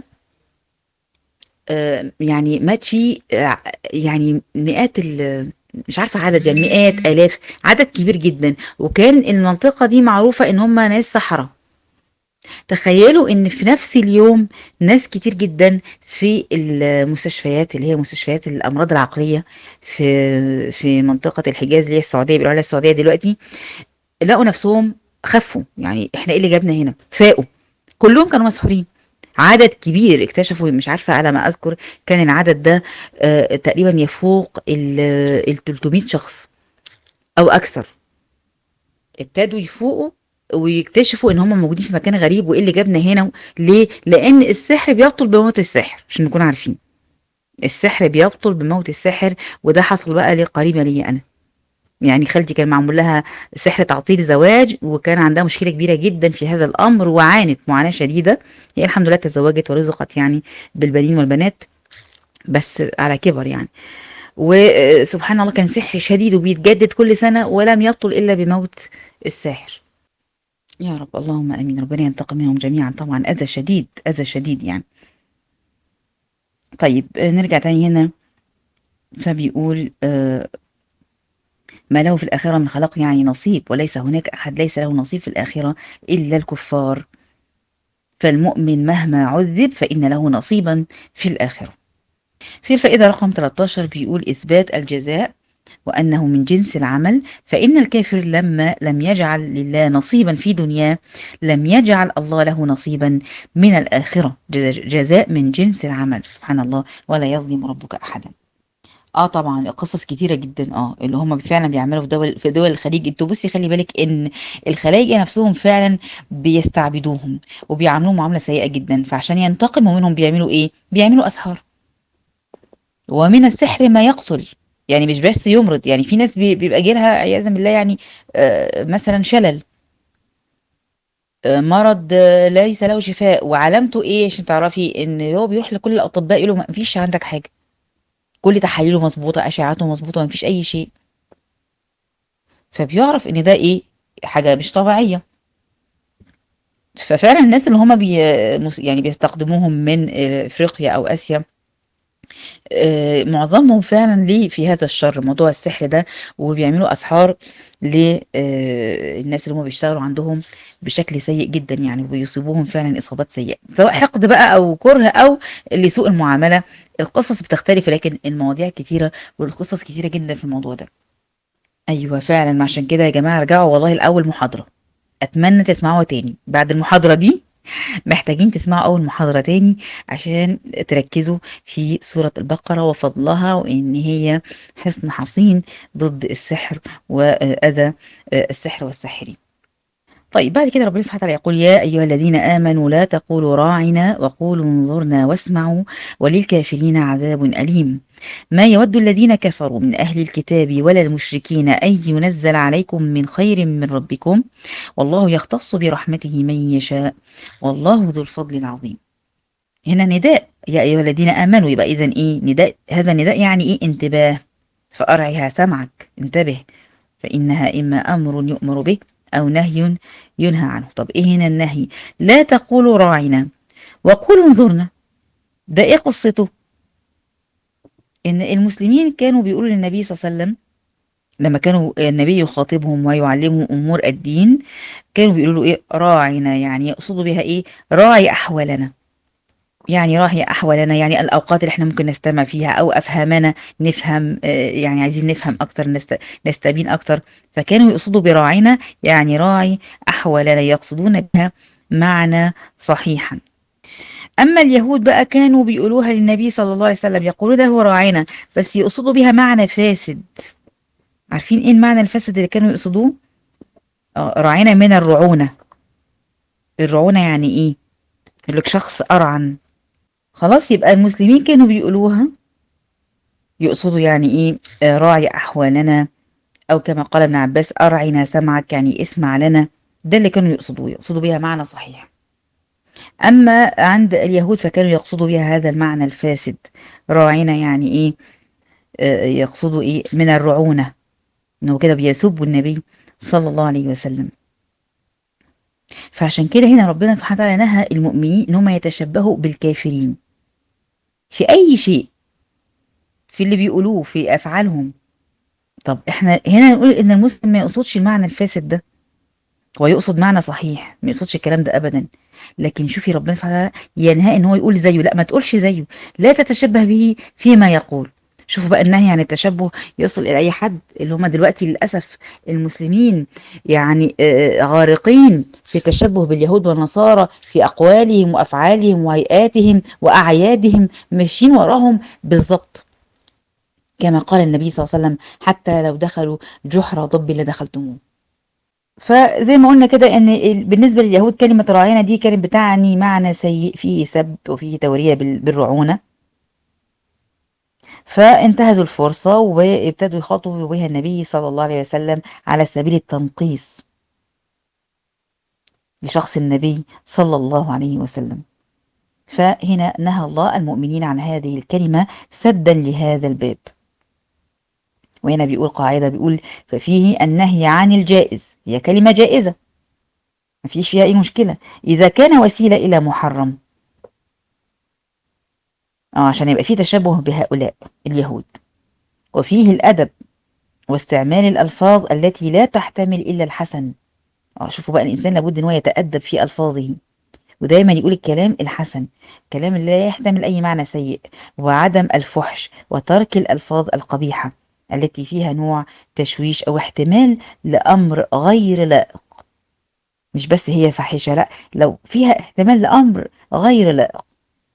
آه يعني مات فيه آه يعني مئات مش عارفه عدد يعني مئات الاف عدد كبير جدا وكان المنطقه دي معروفه ان هم ناس صحراء تخيلوا ان في نفس اليوم ناس كتير جدا في المستشفيات اللي هي مستشفيات الامراض العقليه في في منطقه الحجاز اللي هي السعوديه بيقولوا عليها السعوديه دلوقتي لقوا نفسهم خفوا يعني احنا ايه اللي جابنا هنا فاقوا كلهم كانوا مسحورين عدد كبير اكتشفوا مش عارفه على ما اذكر كان العدد ده آه تقريبا يفوق ال 300 شخص او اكثر ابتدوا يفوقوا ويكتشفوا ان هم موجودين في مكان غريب وايه اللي جابنا هنا ليه لان السحر بيبطل بموت الساحر عشان نكون عارفين السحر بيبطل بموت الساحر وده حصل بقى لقريبه لي انا يعني خالتي كان معمول لها سحر تعطيل زواج وكان عندها مشكله كبيره جدا في هذا الامر وعانت معاناه شديده هي الحمد لله تزوجت ورزقت يعني بالبنين والبنات بس على كبر يعني وسبحان الله كان سحر شديد وبيتجدد كل سنه ولم يبطل الا بموت الساحر يا رب اللهم امين ربنا ينتقم منهم جميعا طبعا اذى شديد اذى شديد يعني طيب نرجع تاني هنا فبيقول آه ما له في الآخرة من خلق يعني نصيب وليس هناك أحد ليس له نصيب في الآخرة إلا الكفار فالمؤمن مهما عذب فإن له نصيبا في الآخرة في الفائدة رقم 13 بيقول إثبات الجزاء وأنه من جنس العمل فإن الكافر لما لم يجعل لله نصيبا في دنياه لم يجعل الله له نصيبا من الآخرة جزاء من جنس العمل سبحان الله ولا يظلم ربك أحدا اه طبعا قصص كتيرة جدا اه اللي هم فعلا بيعملوا في دول في دول الخليج انتوا بصي خلي بالك ان الخلايجة نفسهم فعلا بيستعبدوهم وبيعاملوهم معاملة سيئة جدا فعشان ينتقموا منهم بيعملوا ايه بيعملوا اسحار ومن السحر ما يقتل يعني مش بس يمرض يعني في ناس بيبقى جيلها عياذا بالله يعني آه مثلا شلل آه مرض آه ليس له شفاء وعلامته ايه عشان تعرفي ان هو بيروح لكل الاطباء يقولوا ما فيش عندك حاجه كل تحاليله مظبوطه اشعاعاته مظبوطه ما فيش اي شيء فبيعرف ان ده ايه حاجه مش طبيعيه ففعلا الناس اللي هم بي يعني بيستخدموهم من افريقيا او اسيا معظمهم فعلا ليه في هذا الشر موضوع السحر ده وبيعملوا اسحار للناس اللي هم بيشتغلوا عندهم بشكل سيء جدا يعني وبيصيبوهم فعلا اصابات سيئه سواء حقد بقى او كره او لسوء المعامله القصص بتختلف لكن المواضيع كتيره والقصص كتيره جدا في الموضوع ده ايوه فعلا عشان كده يا جماعه ارجعوا والله الاول محاضره اتمنى تسمعوها تاني بعد المحاضره دي محتاجين تسمعوا أول محاضرة تاني عشان تركزوا في سورة البقرة وفضلها وإن هي حصن حصين ضد السحر وأذى السحر والساحرين طيب بعد كده ربنا سبحانه وتعالى يقول يا أيها الذين آمنوا لا تقولوا راعنا وقولوا انظرنا واسمعوا وللكافرين عذاب أليم ما يود الذين كفروا من أهل الكتاب ولا المشركين أن ينزل عليكم من خير من ربكم والله يختص برحمته من يشاء والله ذو الفضل العظيم هنا نداء يا أيها الذين آمنوا يبقى إذن إيه نداء هذا نداء يعني إيه انتباه فأرعها سمعك انتبه فإنها إما أمر يؤمر به أو نهي ينهى عنه طب إيه هنا النهي لا تقولوا راعنا وقولوا انظرنا ده إيه قصته إن المسلمين كانوا بيقولوا للنبي صلى الله عليه وسلم لما كانوا النبي يخاطبهم ويعلمهم أمور الدين كانوا بيقولوا له إيه راعنا يعني يقصدوا بها إيه راعي أحوالنا يعني راعي أحوالنا يعني الأوقات اللي احنا ممكن نستمع فيها أو أفهمنا نفهم يعني عايزين نفهم أكتر نستبين أكتر فكانوا يقصدوا براعينا يعني راعي أحوالنا يقصدون بها معنى صحيحا أما اليهود بقى كانوا بيقولوها للنبي صلى الله عليه وسلم يقولوا ده هو راعينا بس يقصدوا بها معنى فاسد عارفين ايه المعنى الفاسد اللي كانوا يقصدوه راعينا من الرعونة الرعونة يعني ايه يقول لك شخص أرعن خلاص يبقى المسلمين كانوا بيقولوها يقصدوا يعني إيه آه، راعي أحوالنا أو كما قال ابن عباس أرعنا سمعك يعني اسمع لنا ده اللي كانوا يقصدوه يقصدوا بها معنى صحيح أما عند اليهود فكانوا يقصدوا بها هذا المعنى الفاسد راعنا يعني إيه آه، يقصدوا إيه من الرعونة إنه كده بيسبوا النبي صلى الله عليه وسلم فعشان كده هنا ربنا سبحانه وتعالى نهى المؤمنين إن هم يتشبهوا بالكافرين في أي شيء في اللي بيقولوه في أفعالهم طب احنا هنا نقول ان المسلم ما يقصدش المعنى الفاسد ده هو يقصد معنى صحيح ما يقصدش الكلام ده ابدا لكن شوفي ربنا سبحانه وتعالى ينهى ان هو يقول زيه لا ما تقولش زيه لا تتشبه به فيما يقول شوفوا بقى النهي عن التشبه يصل الى اي حد اللي هم دلوقتي للاسف المسلمين يعني آه، غارقين في التشبه باليهود والنصارى في اقوالهم وافعالهم وهيئاتهم واعيادهم ماشيين وراهم بالظبط كما قال النبي صلى الله عليه وسلم حتى لو دخلوا جحر ضب لدخلتموه فزي ما قلنا كده ان ال- بالنسبه لليهود كلمه راعينا دي كانت بتعني معنى سيء فيه سب وفيه توريه بال- بالرعونه فانتهزوا الفرصه وابتدوا يخاطبوا بها النبي صلى الله عليه وسلم على سبيل التنقيص لشخص النبي صلى الله عليه وسلم فهنا نهى الله المؤمنين عن هذه الكلمه سدا لهذا الباب وهنا بيقول قاعدة بيقول ففيه النهي عن الجائز هي كلمة جائزة ما فيش فيها أي مشكلة إذا كان وسيلة إلى محرم آه عشان يبقى فيه تشبه بهؤلاء اليهود وفيه الأدب واستعمال الألفاظ التي لا تحتمل إلا الحسن آه شوفوا بقى الإنسان لابد إن هو يتأدب في ألفاظه ودايما يقول الكلام الحسن كلام لا يحتمل أي معنى سيء وعدم الفحش وترك الألفاظ القبيحة التي فيها نوع تشويش أو احتمال لأمر غير لائق مش بس هي فاحشة لا لو فيها احتمال لأمر غير لائق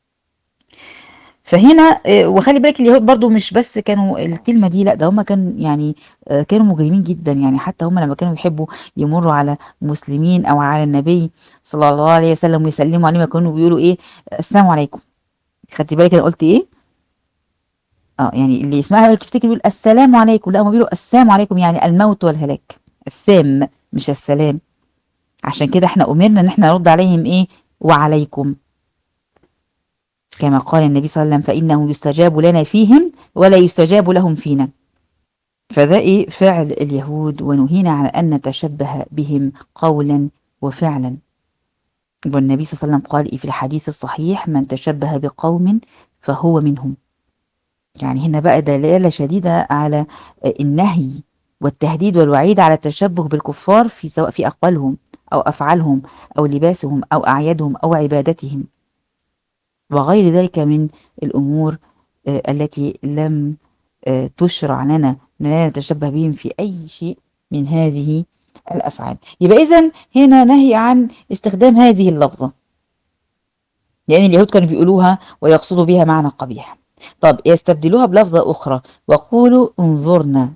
فهنا آه، وخلي بالك اليهود برضو مش بس كانوا الكلمة دي لا ده هم كانوا يعني آه، كانوا مجرمين جدا يعني حتى هم لما كانوا يحبوا يمروا على مسلمين أو على النبي صلى الله عليه وسلم ويسلموا عليه ما كانوا بيقولوا إيه السلام عليكم خدتي بالك أنا قلت إيه اه يعني اللي يسمعها يقول يفتكر يقول السلام عليكم لا هم بيقولوا السلام عليكم يعني الموت والهلاك السام مش السلام عشان كده احنا امرنا ان احنا نرد عليهم ايه وعليكم كما قال النبي صلى الله عليه وسلم فانه يستجاب لنا فيهم ولا يستجاب لهم فينا فده ايه فعل اليهود ونهينا عن ان نتشبه بهم قولا وفعلا والنبي صلى الله عليه وسلم قال في الحديث الصحيح من تشبه بقوم فهو منهم يعني هنا بقى دلالة شديدة على النهي والتهديد والوعيد على التشبه بالكفار في سواء في أقوالهم أو أفعالهم أو لباسهم أو أعيادهم أو عبادتهم وغير ذلك من الأمور آه، التي لم آه، تشرع لنا أن لا نتشبه بهم في أي شيء من هذه الأفعال يبقى إذن هنا نهي عن استخدام هذه اللفظة لأن اليهود كانوا بيقولوها ويقصدوا بها معنى قبيح طب يستبدلوها بلفظة أخرى وقولوا انظرنا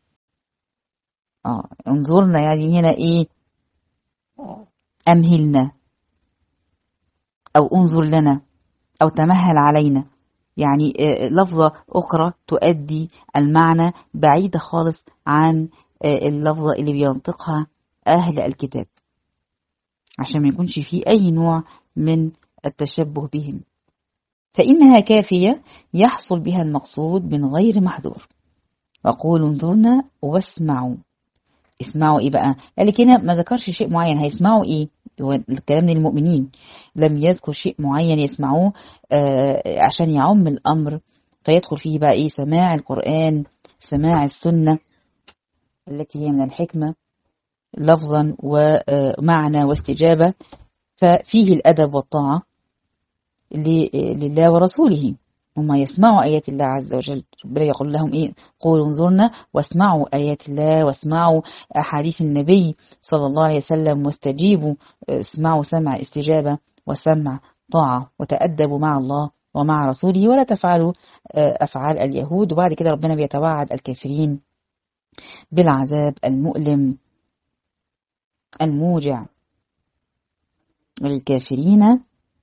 آه انظرنا يعني هنا إيه أمهلنا أو انظر لنا أو تمهل علينا يعني آه، لفظة أخرى تؤدي المعنى بعيدة خالص عن آه، اللفظة اللي بينطقها أهل الكتاب عشان ما يكونش فيه أي نوع من التشبه بهم فإنها كافية يحصل بها المقصود من غير محذور وقولوا انظرنا واسمعوا اسمعوا ايه بقى قال لك هنا ما ذكرش شيء معين هيسمعوا ايه هو الكلام للمؤمنين لم يذكر شيء معين يسمعوه آه عشان يعم الامر فيدخل فيه بقى ايه سماع القرآن سماع السنة التي هي من الحكمة لفظا ومعنى واستجابة ففيه الأدب والطاعة ل- لله ورسوله هم يسمعوا آيات الله عز وجل ربنا يقول لهم إيه قولوا انظرنا واسمعوا آيات الله واسمعوا أحاديث النبي صلى الله عليه وسلم واستجيبوا اسمعوا سمع استجابة وسمع طاعة وتأدبوا مع الله ومع رسوله ولا تفعلوا آه، أفعال اليهود وبعد كده ربنا بيتوعد الكافرين بالعذاب المؤلم الموجع للكافرين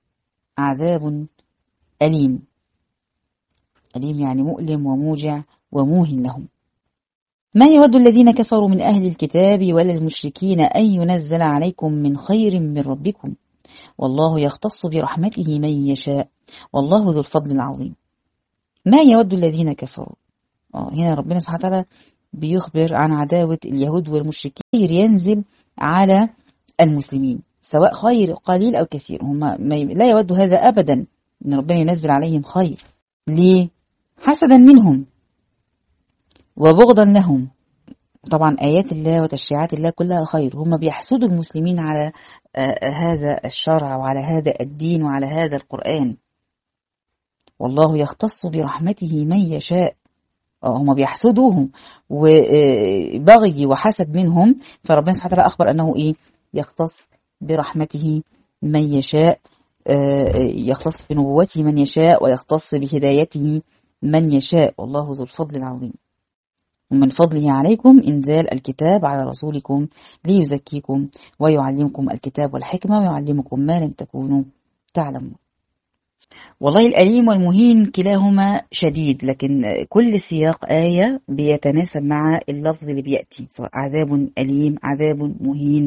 عذاب أليم أليم يعني مؤلم وموجع وموهن لهم ما يود الذين كفروا من أهل الكتاب ولا المشركين أن ينزل عليكم من خير من ربكم والله يختص برحمته من يشاء والله ذو الفضل العظيم ما يود الذين كفروا آه هنا ربنا سبحانه وتعالى بيخبر عن عداوة اليهود والمشركين ينزل على المسلمين سواء خير قليل أو كثير هم لا يود هذا أبدا أن ربنا ينزل عليهم خير ليه؟ حسدا منهم وبغضا لهم طبعا آيات الله وتشريعات الله كلها خير هم بيحسدوا المسلمين على هذا الشرع وعلى هذا الدين وعلى هذا القرآن والله يختص برحمته من يشاء هم بيحسدوهم وبغي وحسد منهم فربنا سبحانه وتعالى أخبر أنه إيه يختص برحمته من يشاء يختص بنبوته من يشاء ويختص بهدايته من يشاء والله ذو الفضل العظيم ومن فضله عليكم إنزال الكتاب على رسولكم ليزكيكم ويعلمكم الكتاب والحكمة ويعلمكم ما لم تكونوا تعلمون والله الأليم والمهين كلاهما شديد لكن كل سياق آية بيتناسب مع اللفظ اللي بيأتي سواء عذاب أليم عذاب مهين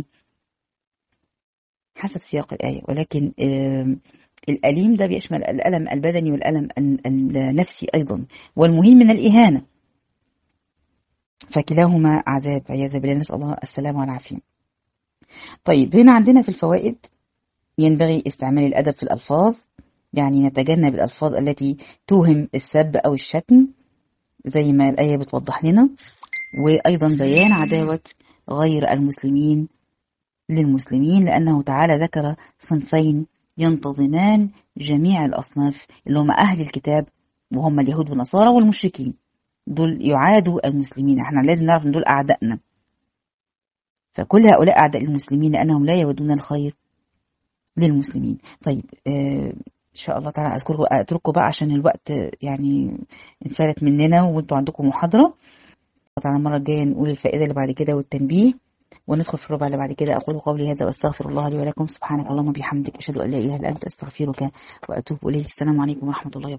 حسب سياق الآية ولكن الأليم ده بيشمل الألم البدني والألم النفسي أيضا والمهين من الإهانة فكلاهما عذاب عياذا بالله نسأل الله السلامة والعافية طيب هنا عندنا في الفوائد ينبغي استعمال الأدب في الألفاظ يعني نتجنب الألفاظ التي توهم السب أو الشتم زي ما الآية بتوضح لنا وأيضا بيان عداوة غير المسلمين للمسلمين لأنه تعالى ذكر صنفين ينتظمان جميع الأصناف اللي هم أهل الكتاب وهم اليهود والنصارى والمشركين دول يعادوا المسلمين احنا لازم نعرف ان دول أعدائنا فكل هؤلاء أعداء المسلمين لأنهم لا يودون الخير للمسلمين طيب آه إن شاء الله تعالى أذكركم أترككم بقى عشان الوقت يعني انفلت مننا وانتوا عندكم محاضرة تعالى المرة الجاية نقول الفائدة اللي بعد كده والتنبيه وندخل في الربع اللي بعد كده أقول قولي هذا وأستغفر الله لي ولكم سبحانك اللهم وبحمدك أشهد أن لا إله إلا أنت أستغفرك وأتوب إليك السلام عليكم ورحمة الله وبركاته